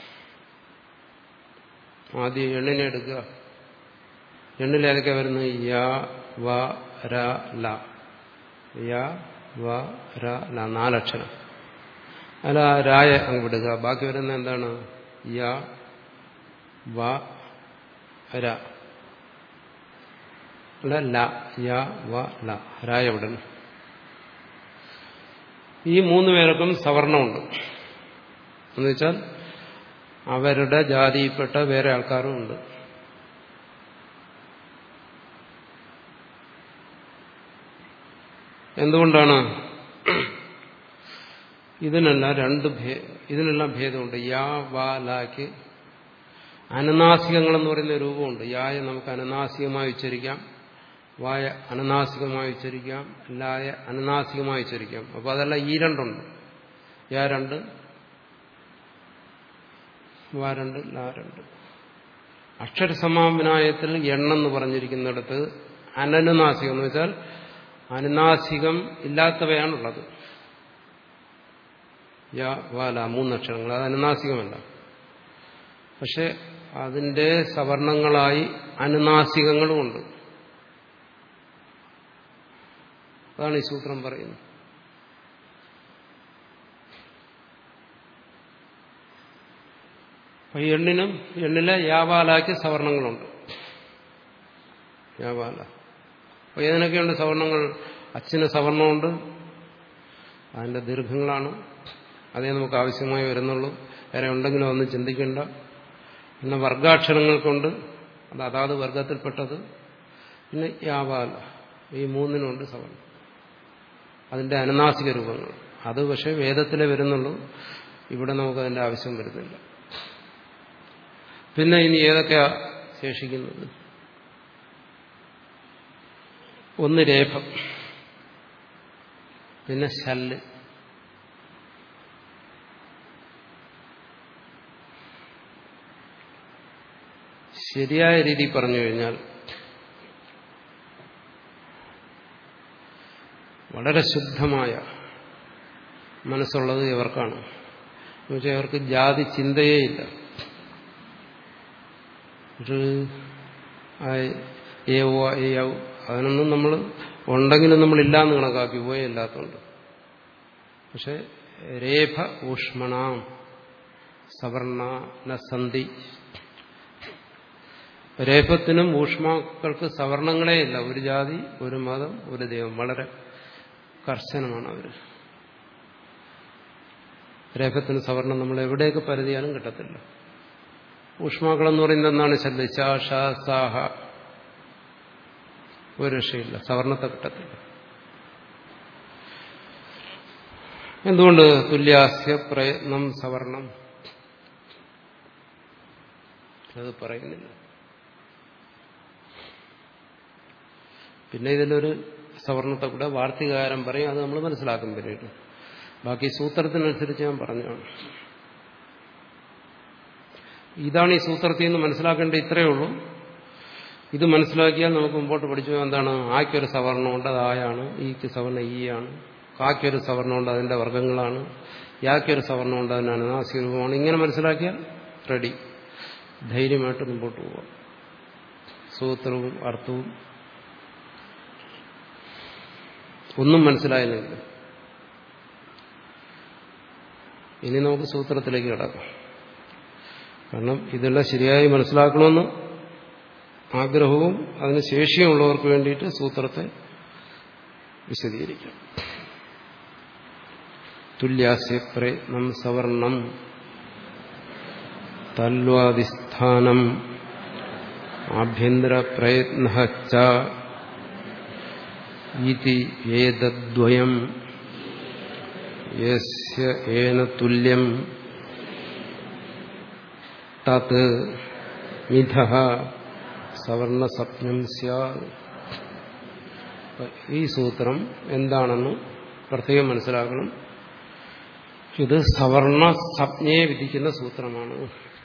ആദ്യം എണ്ണിനെ എടുക്കുക എണ്ണിൽ ഏതൊക്കെ വരുന്നു യ വ ര ല യ വ ര ല നാലക്ഷരം അല്ല രായ അങ്ങ് വിടുക ബാക്കി വരുന്ന എന്താണ് യ വ ര അല്ല ല യ വ ല രായ വിടുന്നു ഈ മൂന്ന് പേർക്കും സവർണമുണ്ട് എന്നുവെച്ചാൽ അവരുടെ ജാതിയിൽപ്പെട്ട വേറെ ആൾക്കാരും ഉണ്ട് എന്തുകൊണ്ടാണ് ഇതിനെല്ലാം രണ്ട് ഇതിനെല്ലാം ഭേദമുണ്ട് യാ വാ ലാക്ക് അനനാസികങ്ങളെന്ന് പറയുന്ന രൂപമുണ്ട് യായ നമുക്ക് അനനാസികമായി ഉച്ചരിക്കാം വായ അനനാസികമായി ഉച്ചരിക്കാം ലായ അനനാസികമായി ഉച്ചരിക്കാം അപ്പോൾ അതെല്ലാം ഈ രണ്ടുണ്ട് യാ രണ്ട് വാ രണ്ട് ലാ രണ്ട് അക്ഷരസമാപനായത്തിൽ എണ്ണെന്ന് പറഞ്ഞിരിക്കുന്നിടത്ത് അനനുനാസികം എന്ന് വെച്ചാൽ അനുനാസികം ഇല്ലാത്തവയാണുള്ളത് യ വാല മൂന്നക്ഷരങ്ങൾ അത് അനുനാസികമല്ല പക്ഷെ അതിന്റെ സവർണങ്ങളായി അനുനാസികങ്ങളുമുണ്ട് അതാണ് ഈ സൂത്രം പറയുന്നത് അപ്പൊ ഈ എണ്ണിനും എണ്ണിലെ യാവാലാക്ക് സവർണങ്ങളുണ്ട് യാവാല അപ്പൊ ഏതിനൊക്കെയുണ്ട് സവർണങ്ങൾ അച്ഛന് സവർണമുണ്ട് അതിന്റെ ദീർഘങ്ങളാണ് അതേ നമുക്ക് ആവശ്യമായി വരുന്നുള്ളൂ വേറെ ഉണ്ടെങ്കിലും ഒന്നും ചിന്തിക്കേണ്ട പിന്നെ വർഗാക്ഷരങ്ങൾ കൊണ്ട് അത് അതാത് വർഗത്തിൽപ്പെട്ടത് പിന്നെ യാവാല ഈ മൂന്നിനുണ്ട് സവർണം അതിന്റെ അനുനാസിക രൂപങ്ങൾ അത് പക്ഷെ വേദത്തിലേ വരുന്നുള്ളൂ ഇവിടെ നമുക്ക് അതിന്റെ ആവശ്യം വരുന്നില്ല പിന്നെ ഇനി ഏതൊക്കെയാ ശേഷിക്കുന്നത് ഒന്ന് രേഖം പിന്നെ ശല്ല് ശരിയായ രീതി പറഞ്ഞു കഴിഞ്ഞാൽ വളരെ ശുദ്ധമായ മനസ്സുള്ളത് ഇവർക്കാണ് എന്നുവെച്ചാൽ ഇവർക്ക് ജാതി ചിന്തയേ ഇല്ല ഒരു ഏ ഓ ഏ ഔ അതിനൊന്നും നമ്മൾ ഉണ്ടെങ്കിലും നമ്മൾ ഇല്ലാന്ന് കണക്കാക്കി പോയേ ഇല്ലാത്തതുകൊണ്ട് പക്ഷെ രേഫ ഊഷ്മണാം സവർണ സന്ധി രേഫത്തിനും ഊഷ്മാക്കൾക്ക് സവർണങ്ങളേ ഇല്ല ഒരു ജാതി ഒരു മതം ഒരു ദൈവം വളരെ കർശനമാണ് അവർ രേഖത്തിന് സവർണം നമ്മൾ എവിടെയൊക്കെ പരതിയാലും കിട്ടത്തില്ല ഊഷ്മാക്കളെന്ന് പറയുന്നത് എന്താണ് ശബ്ദ ശാഷ സാഹ ഒരു രക്ഷയില്ല സവർണത്തെ കിട്ടത്തില്ല എന്തുകൊണ്ട് തുല്യാസ്യ പ്രയത്നം സവർണം അത് പറയുന്നില്ല പിന്നെ ഇതിലൊരു സവർണത്തെ കൂടെ വാർത്തികാരം പറയും അത് നമ്മൾ മനസ്സിലാക്കും പിന്നീട് ബാക്കി സൂത്രത്തിനനുസരിച്ച് ഞാൻ പറഞ്ഞാണ് ഇതാണ് ഈ സൂത്രത്തിൽ നിന്ന് മനസ്സിലാക്കേണ്ടത് ഇത്രയേ ഉള്ളൂ ഇത് മനസ്സിലാക്കിയാൽ നമുക്ക് മുമ്പോട്ട് പഠിച്ചു പോകാം എന്താണ് ആക്കൊരു സവർണമുണ്ട് അത് ആയാണ് ഈക്ക് സവർണം ഈ ആണ് കാക്കൊരു സവർണമുണ്ട് അതിന്റെ വർഗങ്ങളാണ് യാക്കൊരു സവർണമുണ്ട് അതിനാണ് നാസികരൂപമാണ് ഇങ്ങനെ മനസ്സിലാക്കിയാൽ റെഡി ധൈര്യമായിട്ട് മുമ്പോട്ട് പോവാം സൂത്രവും അർത്ഥവും ഒന്നും മനസ്സിലായിരുന്നില്ല ഇനി നമുക്ക് സൂത്രത്തിലേക്ക് കിടക്കാം കാരണം ഇതെല്ലാം ശരിയായി മനസ്സിലാക്കണമെന്ന് ആഗ്രഹവും അതിന് ശേഷിയുമുള്ളവർക്ക് വേണ്ടിയിട്ട് സൂത്രത്തെ വിശദീകരിക്കാം തുല്യാസ്യ പ്രയത്നം സവർണം തൽവാദിസ്ഥാനം ആഭ്യന്തര പ്രയത്ന ഇതി ഏതദ്വയം യസ്യ ഏന തുല്യം തത് മിഥ സവർണസപ്നം സ്യാത് ഈ സൂത്രം എന്താണെന്ന് പ്രത്യേകം മനസ്സിലാക്കണം ഇത് സവർണ സംജ്ഞയെ വിധിക്കുന്ന സൂത്രമാണ്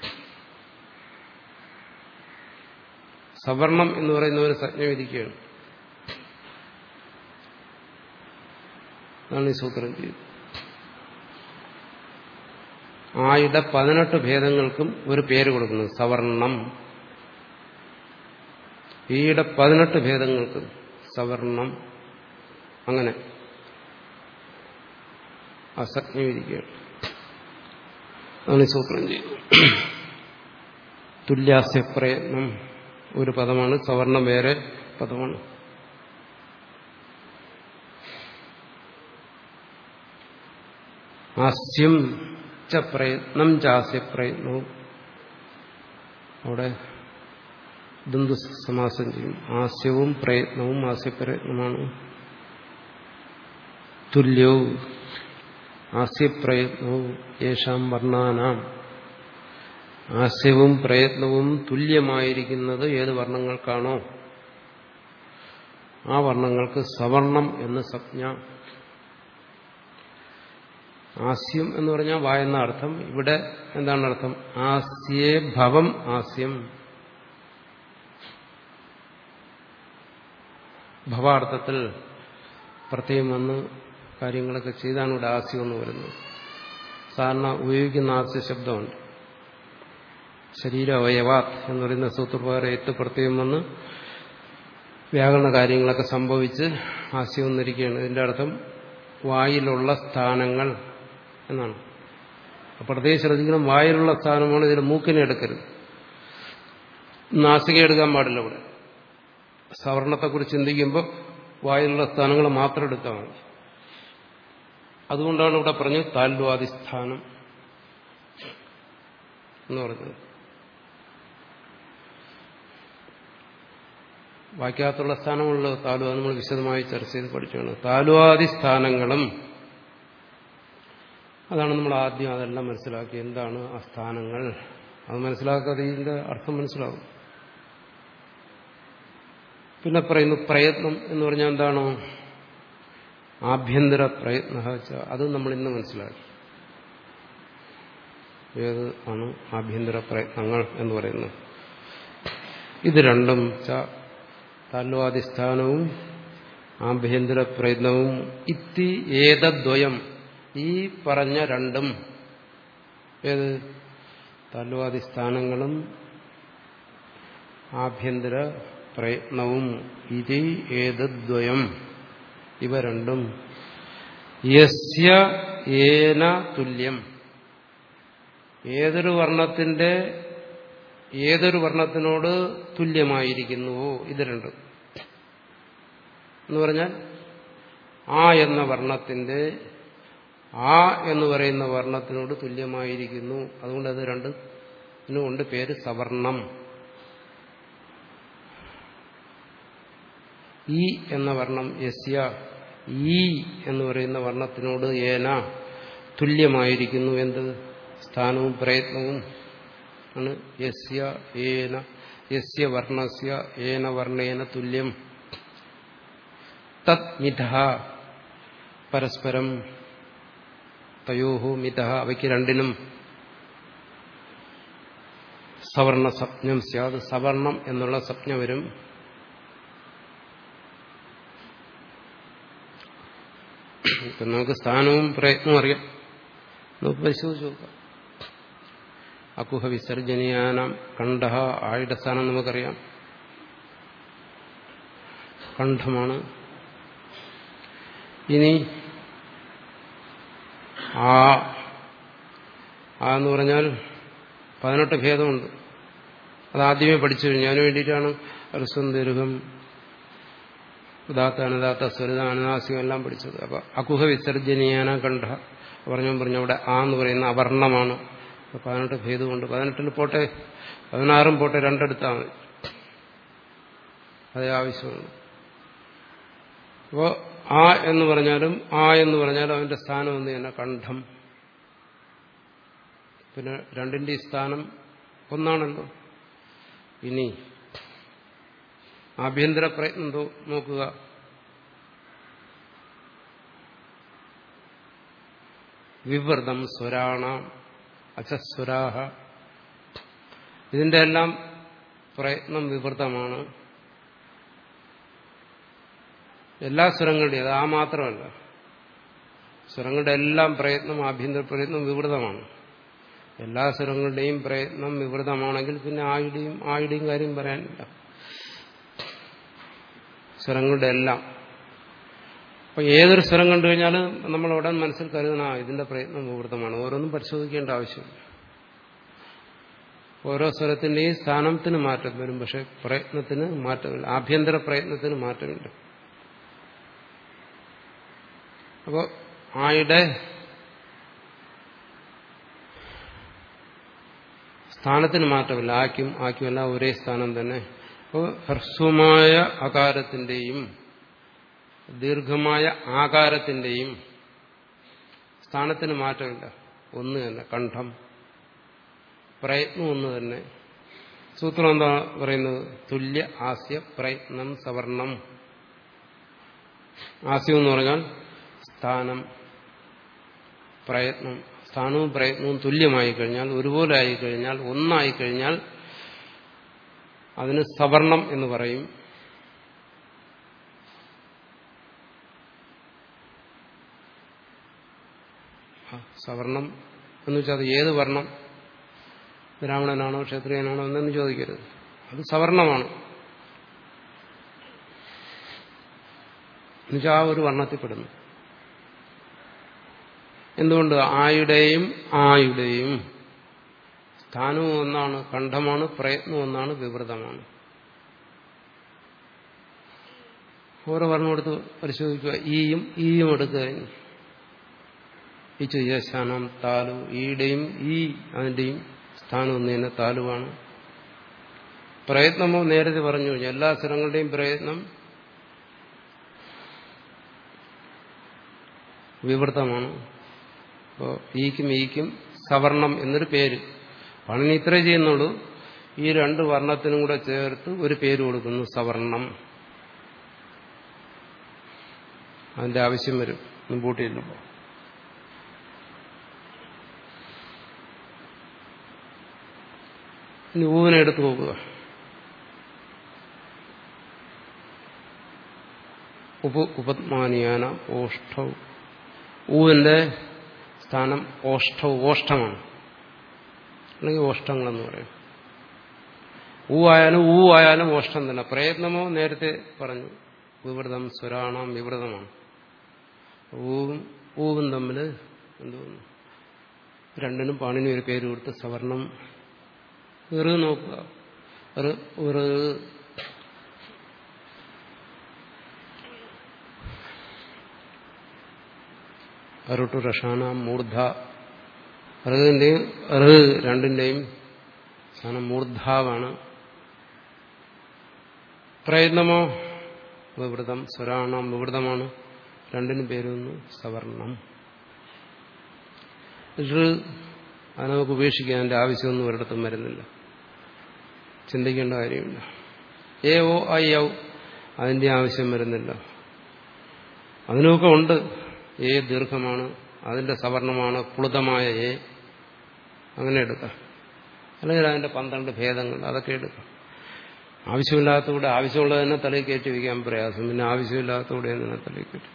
സവർണം എന്ന് പറയുന്ന ഒരു സംജ്ഞ വിധിക്കുകയാണ് അതാണ് ഈ സൂത്രം ചെയ്തത് ആയുടെ പതിനെട്ട് ഭേദങ്ങൾക്കും ഒരു പേര് കൊടുക്കുന്നത് സവർണം ഈയുടെ പതിനെട്ട് ഭേദങ്ങൾക്കും സവർണം അങ്ങനെ അസജ്ഞ വിധിക്കുകയാണ് അതാണ് ഈ സൂത്രം ചെയ്യുന്നത് തുല്യാസ്യ പ്രയത്നം ഒരു പദമാണ് സവർണം വേറെ പദമാണ് ആസ്യം ച പ്രയത്നം ചാസ്യ പ്രയത്നവും അവിടെ ദന്തു സമാസം ചെയ്യും ആസ്യവും പ്രയത്നവും ആസ്യപ്രയത്നമാണ് തുല്യവും ആസ്യപ്രയത്നവും യേശാം വർണ്ണാനാം ആസ്യവും പ്രയത്നവും തുല്യമായിരിക്കുന്നത് ഏത് വർണ്ണങ്ങൾക്കാണോ ആ വർണ്ണങ്ങൾക്ക് സവർണം എന്ന് സംജ്ഞ ആസ്യം എന്ന് പറഞ്ഞാൽ വായെന്ന അർത്ഥം ഇവിടെ എന്താണ് അർത്ഥം ആസ്യേ ഭവം ആസ്യം ഭവാർത്ഥത്തിൽ പ്രത്യേകം വന്ന് കാര്യങ്ങളൊക്കെ ചെയ്താണ് ഇവിടെ ആസ്യം എന്ന് വരുന്നത് സാധാരണ ഉപയോഗിക്കുന്ന ആസ്യ ശബ്ദമുണ്ട് ശരീര അവയവാത് എന്ന് പറയുന്ന സൂത്രപ്രകാരം എത്ത് പ്രത്യേകം വന്ന് വ്യാകരണ കാര്യങ്ങളൊക്കെ സംഭവിച്ച് ആസ്യം വന്നിരിക്കുകയാണ് ഇതിന്റെ അർത്ഥം വായിലുള്ള സ്ഥാനങ്ങൾ എന്നാണ് പ്രത്യേകം ശ്രദ്ധിക്കണം വായിലുള്ള സ്ഥാനമാണ് ഇതിൽ മൂക്കിനെ എടുക്കരുത് നാസിക എടുക്കാൻ പാടില്ല ഇവിടെ സവർണത്തെക്കുറിച്ച് ചിന്തിക്കുമ്പോൾ വായിലുള്ള സ്ഥാനങ്ങൾ മാത്രം എടുത്താൽ മതി അതുകൊണ്ടാണ് ഇവിടെ പറഞ്ഞത് താൽവാദിസ്ഥാനം എന്ന് പറഞ്ഞത് വാക്യാത്തുള്ള സ്ഥാനമുള്ള താലുവ നമ്മൾ വിശദമായി ചർച്ച ചെയ്ത് പഠിച്ചാണ് താലുവാദി സ്ഥാനങ്ങളും അതാണ് നമ്മൾ ആദ്യം അതെല്ലാം മനസ്സിലാക്കി എന്താണ് ആ സ്ഥാനങ്ങൾ അത് മനസ്സിലാക്കാതെ ഇതിന്റെ അർത്ഥം മനസ്സിലാവും പിന്നെ പറയുന്നു പ്രയത്നം എന്ന് പറഞ്ഞാൽ എന്താണോ ആഭ്യന്തര പ്രയത്ന അത് നമ്മൾ ഇന്ന് മനസ്സിലാക്കി ഏത് ആണ് ആഭ്യന്തര പ്രയത്നങ്ങൾ എന്ന് പറയുന്നത് ഇത് രണ്ടും താൽവാദിസ്ഥാനവും ആഭ്യന്തര പ്രയത്നവും ഇത്തി ഏതദ്വയം ഈ പറഞ്ഞ രണ്ടും ഏത് താൽവാദിസ്ഥാനങ്ങളും ആഭ്യന്തര പ്രയത്നവും ഇതി ഏതദ്വയം ഇവ രണ്ടും യസ്യ ഏന തുല്യം ഏതൊരു വർണ്ണത്തിന്റെ ഏതൊരു വർണ്ണത്തിനോട് തുല്യമായിരിക്കുന്നുവോ ഇത് രണ്ടും എന്ന് പറഞ്ഞാൽ ആ എന്ന വർണ്ണത്തിന്റെ ആ എന്ന് പറയുന്ന വർണ്ണത്തിനോട് തുല്യമായിരിക്കുന്നു അതുകൊണ്ട് അത് രണ്ട് ഇതിനുകൊണ്ട് പേര് സവർണം ഈ എന്ന വർണ്ണം യസ്യ ഈ എന്ന് പറയുന്ന വർണ്ണത്തിനോട് ഏന തുല്യമായിരിക്കുന്നു എന്ത് സ്ഥാനവും പ്രയത്നവും ആണ് യസ്യ ഏന യസ്യ വർണ്ണസ്യ ഏന വർണ്ണേന തുല്യം തത് മിഥ പരസ്പരം തയോഹോ മിഥ അവയ്ക്ക് രണ്ടിനും സവർണ സ്വപ്നം സ്യാത് സവർണം എന്നുള്ള സ്വപ്നം വരും ഇപ്പൊ നമുക്ക് സ്ഥാനവും പ്രയത്നവും അറിയാം നമുക്ക് പരിശോധിച്ച് നോക്കാം അക്കുഹ വിസർജനീയാനാം കണ്ഠ ആയുടെ സ്ഥാനം നമുക്കറിയാം കണ്ഠമാണ് ഇനി ആ ആ എന്ന് പറഞ്ഞാൽ പതിനെട്ട് ഭേദമുണ്ട് അത് ആദ്യമേ പഠിച്ചു കഴിഞ്ഞു അതിനു വേണ്ടിയിട്ടാണ് അർസ്വം ദീർഘം ഉദാത്ത അനുദാത്ത സ്വരിത അനുനാസികം എല്ലാം പഠിച്ചത് അപ്പൊ അകുഹ വിസർജനീയാന കണ്ഠ പറഞ്ഞു പറഞ്ഞു അവിടെ ആ എന്ന് പറയുന്ന അവർണമാണ് അപ്പൊ പതിനെട്ട് ഭേദമുണ്ട് പതിനെട്ടിൽ പോട്ടെ പതിനാറും പോട്ടെ രണ്ടെടുത്താൽ മതി അതേ ആവശ്യമുള്ളൂ അപ്പോ ആ എന്ന് പറഞ്ഞാലും ആ എന്ന് പറഞ്ഞാലും അവന്റെ സ്ഥാനം എന്ന് തന്നെ കണ്ഠം പിന്നെ രണ്ടിന്റെ സ്ഥാനം ഒന്നാണല്ലോ ഇനി ആഭ്യന്തര പ്രയത്നം നോക്കുക വിവൃതം സ്വരാണ അച്ചസ്വരാഹ ഇതിന്റെ എല്ലാം പ്രയത്നം വിവൃതമാണ് എല്ലാ സ്വരങ്ങളുടെയും അത് ആ മാത്രമല്ല സ്വരങ്ങളുടെ എല്ലാം പ്രയത്നം ആഭ്യന്തര പ്രയത്നം വിവൃതമാണ് എല്ലാ സ്വരങ്ങളുടെയും പ്രയത്നം വിവൃതമാണെങ്കിൽ പിന്നെ ആയുടെയും ആയുടെയും കാര്യം പറയാനില്ല സ്വരങ്ങളുടെ എല്ലാം അപ്പൊ ഏതൊരു സ്വരം കണ്ടു കഴിഞ്ഞാലും നമ്മൾ ഉടൻ മനസ്സിൽ കരുതണം ആ ഇതിന്റെ പ്രയത്നം വിവൃതമാണ് ഓരോന്നും പരിശോധിക്കേണ്ട ആവശ്യമില്ല ഓരോ സ്വരത്തിന്റെയും സ്ഥാനത്തിന് മാറ്റം വരും പക്ഷെ പ്രയത്നത്തിന് മാറ്റമില്ല ആഭ്യന്തര പ്രയത്നത്തിന് മാറ്റമില്ല അപ്പോൾ ആയുടെ സ്ഥാനത്തിന് മാറ്റമില്ല ആക്കും ആക്കുമല്ല ഒരേ സ്ഥാനം തന്നെ അപ്പോൾ ഹ്രസ്വമായ ആകാരത്തിന്റെയും ദീർഘമായ ആകാരത്തിന്റെയും സ്ഥാനത്തിന് മാറ്റമില്ല ഒന്ന് തന്നെ കണ്ഠം പ്രയത്നം ഒന്ന് തന്നെ സൂത്രം എന്താ പറയുന്നത് തുല്യ ആസ്യ പ്രയത്നം സവർണം ആസ്യം എന്ന് പറഞ്ഞാൽ സ്ഥാനം പ്രയത്നം സ്ഥാനവും പ്രയത്നവും തുല്യമായി കഴിഞ്ഞാൽ ഒരുപോലെ ആയിക്കഴിഞ്ഞാൽ ഒന്നായി കഴിഞ്ഞാൽ അതിന് സവർണം എന്ന് പറയും സവർണം എന്ന് വെച്ചാൽ അത് ഏത് വർണ്ണം ബ്രാഹ്മണനാണോ ക്ഷത്രിയനാണോ എന്നൊന്നും ചോദിക്കരുത് അത് സവർണമാണ് എന്നുവെച്ചാൽ ആ ഒരു വർണ്ണത്തിൽപ്പെടുന്നു എന്തുകൊണ്ട് ആയുടെയും ആയുടെയും സ്ഥാനവും ഒന്നാണ് കണ്ഠമാണ് പ്രയത്നം ഒന്നാണ് വിവൃതമാണ് ഓരോ വർണ്ണം എടുത്ത് പരിശോധിക്കുക ഈയും ഈയും എടുക്കുക ഈ ചുയ്യശാനം താലു ഈയുടെയും ഈ അതിന്റെയും സ്ഥാനം ഒന്ന് തന്നെ താലുവാണ് പ്രയത്നമോ നേരത്തെ പറഞ്ഞു കഴിഞ്ഞു എല്ലാ സ്വരങ്ങളുടെയും പ്രയത്നം വിവൃതമാണ് അപ്പോൾ ഈക്കും ഈക്കും സവർണം എന്നൊരു പേര് പണിനി ഇത്രേ ചെയ്യുന്നുള്ളൂ ഈ രണ്ട് വർണ്ണത്തിനും കൂടെ ചേർത്ത് ഒരു പേര് കൊടുക്കുന്നു സവർണം അതിന്റെ ആവശ്യം വരും മുമ്പോട്ട് ചെല്ലുമ്പോൾ ഇനി ഊവിനെ എടുത്തു നോക്കുക ഉപ ഉപത്മാനിയാന ഓഷ്ടവും ഊവിന്റെ സ്ഥാനം ഓഷ്ടവും ഓഷ്ടമാണ് അല്ലെങ്കിൽ ഓഷ്ടങ്ങളെന്ന് പറയും ഊ ആയാലും ഊ ആയാലും ഓഷ്ടം തന്നെ പ്രയത്നമോ നേരത്തെ പറഞ്ഞു വിവൃതം സ്വരാണം വിവൃതമാണ് ഊവും ഊവും തമ്മിൽ എന്തോന്നു രണ്ടിനും പാണിന് ഒരു പേര് കൊടുത്ത് സവർണം എറ് നോക്കുക ഒരു അറുട്ടു റഷാന മൂർധ അറുതിന്റെയും അറ് രണ്ടിന്റെയും സ്ഥാനം മൂർധാവാണ് പ്രയത്നമോ വിവൃതം സ്വരാണം വിവൃതമാണ് രണ്ടിനും പേരൊന്ന് സവർണം അത് നമുക്ക് ഉപേക്ഷിക്കാൻ അതിന്റെ ആവശ്യമൊന്നും ഒരിടത്തും വരുന്നില്ല ചിന്തിക്കേണ്ട കാര്യമില്ല എ ഓ ഐ ഔ അതിന്റെ ആവശ്യം വരുന്നില്ല അതിനൊക്കെ ഉണ്ട് എ ദീർഘമാണ് അതിന്റെ സവർണമാണ് പുളുതമായ എ അങ്ങനെ എടുക്കാം അല്ലെങ്കിൽ അതിന്റെ പന്ത്രണ്ട് ഭേദങ്ങൾ അതൊക്കെ എടുക്കാം ആവശ്യമില്ലാത്തകൂടെ ആവശ്യമുള്ളത് തന്നെ തലയിൽ കയറ്റി വയ്ക്കാൻ പ്രയാസം പിന്നെ ആവശ്യമില്ലാത്തകൂടെ തന്നെ തലയിൽ കയറ്റി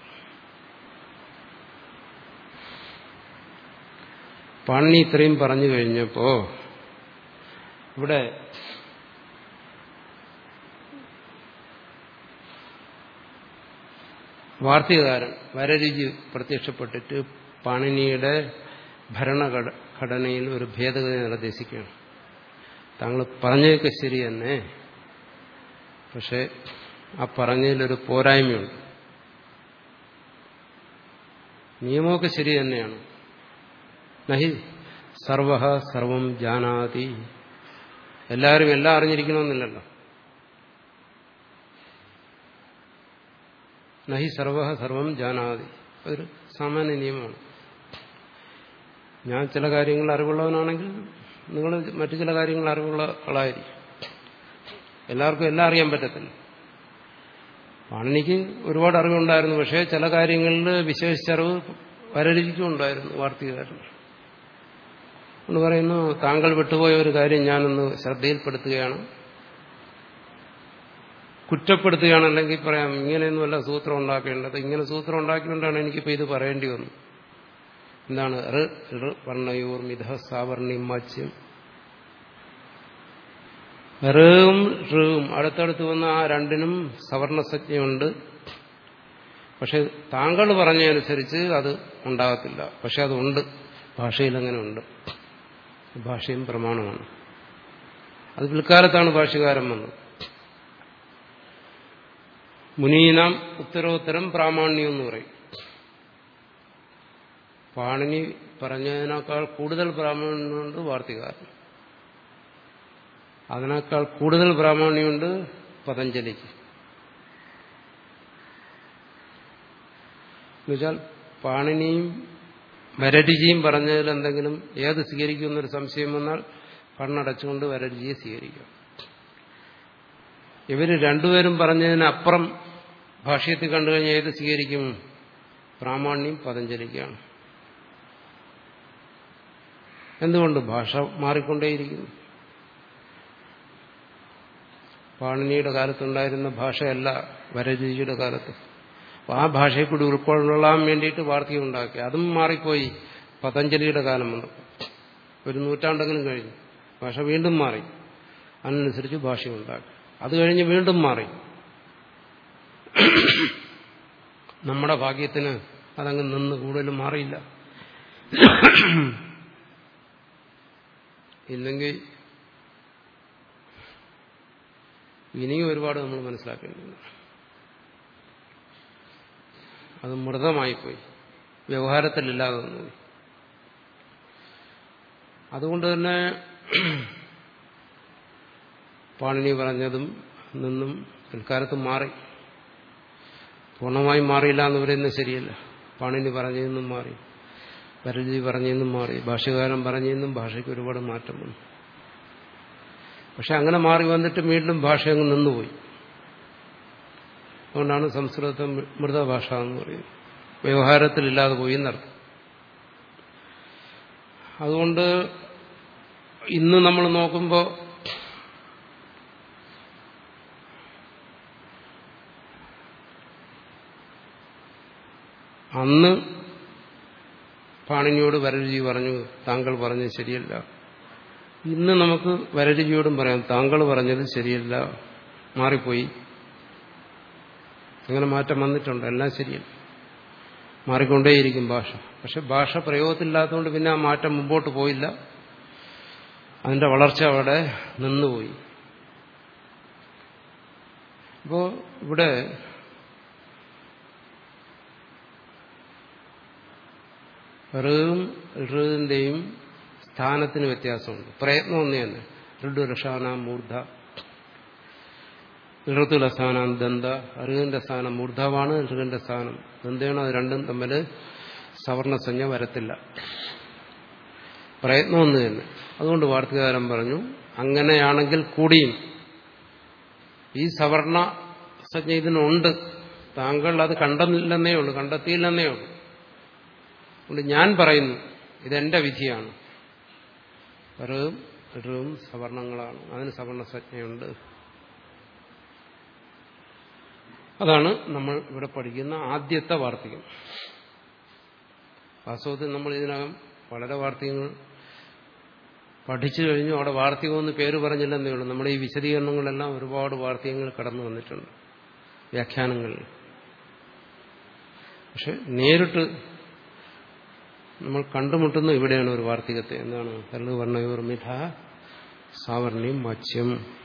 പാണി ഇത്രയും പറഞ്ഞു കഴിഞ്ഞപ്പോ ഇവിടെ വാർത്തകാരൻ വരരുചി പ്രത്യക്ഷപ്പെട്ടിട്ട് പാണിനിയുടെ ഭരണഘടനയിൽ ഒരു ഭേദഗതി നിർദ്ദേശിക്കുകയാണ് താങ്കൾ പറഞ്ഞതൊക്കെ ശരി തന്നെ പക്ഷെ ആ പറഞ്ഞതിലൊരു പോരായ്മയുണ്ട് നിയമമൊക്കെ ശരി തന്നെയാണ് നഹി സർവ സർവം ജാനാതി എല്ലാവരും എല്ലാം അറിഞ്ഞിരിക്കണമെന്നില്ലല്ലോ നഹി സർവ സർവം ജാനാതി ഒരു സാമാന്യ നിയമമാണ് ഞാൻ ചില കാര്യങ്ങൾ അറിവുള്ളവനാണെങ്കിൽ നിങ്ങൾ മറ്റു ചില കാര്യങ്ങൾ അറിവുള്ള ആളായിരിക്കും എല്ലാവർക്കും എല്ലാം അറിയാൻ പറ്റത്തില്ല പാണിനിക്ക് ഒരുപാട് അറിവുണ്ടായിരുന്നു പക്ഷേ ചില കാര്യങ്ങളിൽ വിശേഷിച്ചറിവ് വരരുചിക്കും ഉണ്ടായിരുന്നു വാർത്തകാരൻ എന്ന് പറയുന്നു താങ്കൾ വിട്ടുപോയ ഒരു കാര്യം ഞാനൊന്ന് ശ്രദ്ധയിൽപ്പെടുത്തുകയാണ് കുറ്റപ്പെടുത്തുകയാണ് അല്ലെങ്കിൽ പറയാം ഇങ്ങനെയൊന്നുമല്ല സൂത്രം ഉണ്ടാക്കേണ്ടത് ഇങ്ങനെ സൂത്രം ഉണ്ടാക്കിക്കൊണ്ടാണ് എനിക്കിപ്പോൾ ഇത് പറയേണ്ടി വന്നു എന്താണ് വർണ്ണയൂർ മിഥ സാവർണി മത്സ്യം റും ഋവും അടുത്തടുത്ത് വന്ന ആ രണ്ടിനും സവർണസജ്ഞയുണ്ട് പക്ഷെ താങ്കൾ പറഞ്ഞതനുസരിച്ച് അത് ഉണ്ടാകത്തില്ല പക്ഷെ അതുണ്ട് ഭാഷയിൽ അങ്ങനെ ഉണ്ട് ഭാഷയും പ്രമാണമാണ് അത് പിൽക്കാലത്താണ് ഭാഷകാരം വന്നത് മുനീനാം ഉത്തരോത്തരം പ്രാമാണ്യം എന്ന് പറയും പാണിനി പറഞ്ഞതിനേക്കാൾ കൂടുതൽ പ്രാമാണ്യമുണ്ട് വാർത്തികാരൻ അതിനേക്കാൾ കൂടുതൽ പ്രാമാണ്യമുണ്ട് പതഞ്ജലിക്ക് എന്നുവെച്ചാൽ പാണിനിയും വരരുചിയും പറഞ്ഞതിൽ എന്തെങ്കിലും ഏത് സ്വീകരിക്കുമെന്നൊരു സംശയം വന്നാൽ കണ്ണടച്ചുകൊണ്ട് വരരുചിയെ സ്വീകരിക്കാം ഇവര് രണ്ടുപേരും പറഞ്ഞതിനപ്പുറം ഭാഷ്യത്തിൽ കണ്ടു കഴിഞ്ഞാൽ ഏത് സ്വീകരിക്കും പ്രാമാണ്യം പതഞ്ജലിക്കാണ് എന്തുകൊണ്ട് ഭാഷ മാറിക്കൊണ്ടേയിരിക്കുന്നു പാണിനിയുടെ കാലത്തുണ്ടായിരുന്ന ഭാഷയല്ല വരരുചിയുടെ കാലത്ത് അപ്പോൾ ആ ഭാഷയെ കൂടി ഉൾക്കൊള്ളാൻ വേണ്ടിയിട്ട് വാർത്തകൾ ഉണ്ടാക്കി അതും മാറിപ്പോയി പതഞ്ജലിയുടെ കാലം വന്നപ്പോൾ ഒരു നൂറ്റാണ്ടെങ്കിലും കഴിഞ്ഞു ഭാഷ വീണ്ടും മാറി അതിനനുസരിച്ച് ഭാഷയുണ്ടാക്കി അത് കഴിഞ്ഞ് വീണ്ടും മാറി നമ്മുടെ ഭാഗ്യത്തിന് അതങ്ങ് നിന്ന് കൂടുതലും മാറിയില്ല ഇല്ലെങ്കിൽ ഇനിയും ഒരുപാട് നമ്മൾ മനസ്സിലാക്കേണ്ടതുണ്ട് അത് മൃതമായിപ്പോയി വ്യവഹാരത്തിലില്ലാതെ വന്നു അതുകൊണ്ട് തന്നെ പാണിനി പറഞ്ഞതും നിന്നും പിൽക്കാലത്ത് മാറി പൂർണ്ണമായും മാറിയില്ല എന്ന് പറയുന്നത് ശരിയല്ല പാണിനി പറഞ്ഞതെന്നും മാറി പരജി പറഞ്ഞെന്നും മാറി ഭാഷകാരൻ പറഞ്ഞെന്നും ഭാഷയ്ക്ക് ഒരുപാട് മാറ്റം വന്നു പക്ഷെ അങ്ങനെ മാറി വന്നിട്ട് വീണ്ടും ഭാഷ അങ്ങ് നിന്നുപോയി അതുകൊണ്ടാണ് സംസ്കൃതത്തെ മൃതഭാഷ എന്ന് പറയുന്നത് വ്യവഹാരത്തിലില്ലാതെ പോയി എന്നർത്ഥം അതുകൊണ്ട് ഇന്ന് നമ്മൾ നോക്കുമ്പോൾ അന്ന് പാണിനിയോട് വരരുചി പറഞ്ഞു താങ്കൾ പറഞ്ഞത് ശരിയല്ല ഇന്ന് നമുക്ക് വരരുചിയോടും പറയാം താങ്കൾ പറഞ്ഞത് ശരിയല്ല മാറിപ്പോയി അങ്ങനെ മാറ്റം വന്നിട്ടുണ്ട് എല്ലാം ശരിയല്ല മാറിക്കൊണ്ടേയിരിക്കും ഭാഷ പക്ഷെ ഭാഷ പ്രയോഗത്തിലില്ലാത്തതുകൊണ്ട് പിന്നെ ആ മാറ്റം മുമ്പോട്ട് പോയില്ല അതിന്റെ വളർച്ച അവിടെ നിന്നുപോയി അപ്പോ ഇവിടെ ഋവും ഋതിന്റെയും സ്ഥാനത്തിന് വ്യത്യാസമുണ്ട് പ്രയത്നം ഒന്നു തന്നെ ഋഡു രക്ഷാന മൂർധ ഋതുല സ്ഥാനം ദന്ത ഋവിന്റെ സ്ഥാനം മൂർധവാണ് ഋവിന്റെ സ്ഥാനം ദന്തയാണ് അത് രണ്ടും തമ്മിൽ സവർണസഞ്ജ വരത്തില്ല പ്രയത്നം ഒന്ന് തന്നെ അതുകൊണ്ട് വാർത്തകാരൻ പറഞ്ഞു അങ്ങനെയാണെങ്കിൽ കൂടിയും ഈ സവർണ സജ്ഞ ഇതിനുണ്ട് താങ്കൾ അത് കണ്ടെന്നില്ലെന്നേ ഉള്ളൂ കണ്ടെത്തിയില്ലെന്നേ ഉള്ളൂ അതുകൊണ്ട് ഞാൻ പറയുന്നു ഇതെന്റെ വിധിയാണ് ഋ ഋവും സവർണങ്ങളാണ് അതിന് സവർണസജ്ഞയുണ്ട് അതാണ് നമ്മൾ ഇവിടെ പഠിക്കുന്ന ആദ്യത്തെ വാർത്തകം വാസ്തവത്തിൽ നമ്മൾ ഇതിനകം വളരെ വാർത്തകങ്ങൾ പഠിച്ചു കഴിഞ്ഞു അവിടെ വാർത്തകമെന്ന് പേര് പറഞ്ഞില്ലെന്നേ ഉള്ളൂ നമ്മുടെ ഈ വിശദീകരണങ്ങളെല്ലാം ഒരുപാട് വാർത്തകങ്ങൾ കടന്നു വന്നിട്ടുണ്ട് വ്യാഖ്യാനങ്ങളിൽ പക്ഷെ നേരിട്ട് നമ്മൾ കണ്ടുമുട്ടുന്ന ഇവിടെയാണ് ഒരു വാർത്തികത്തെ എന്താണ് കല്ല് വർണ്ണയൂർ മിഥ സാവർണ്യം മത്സ്യം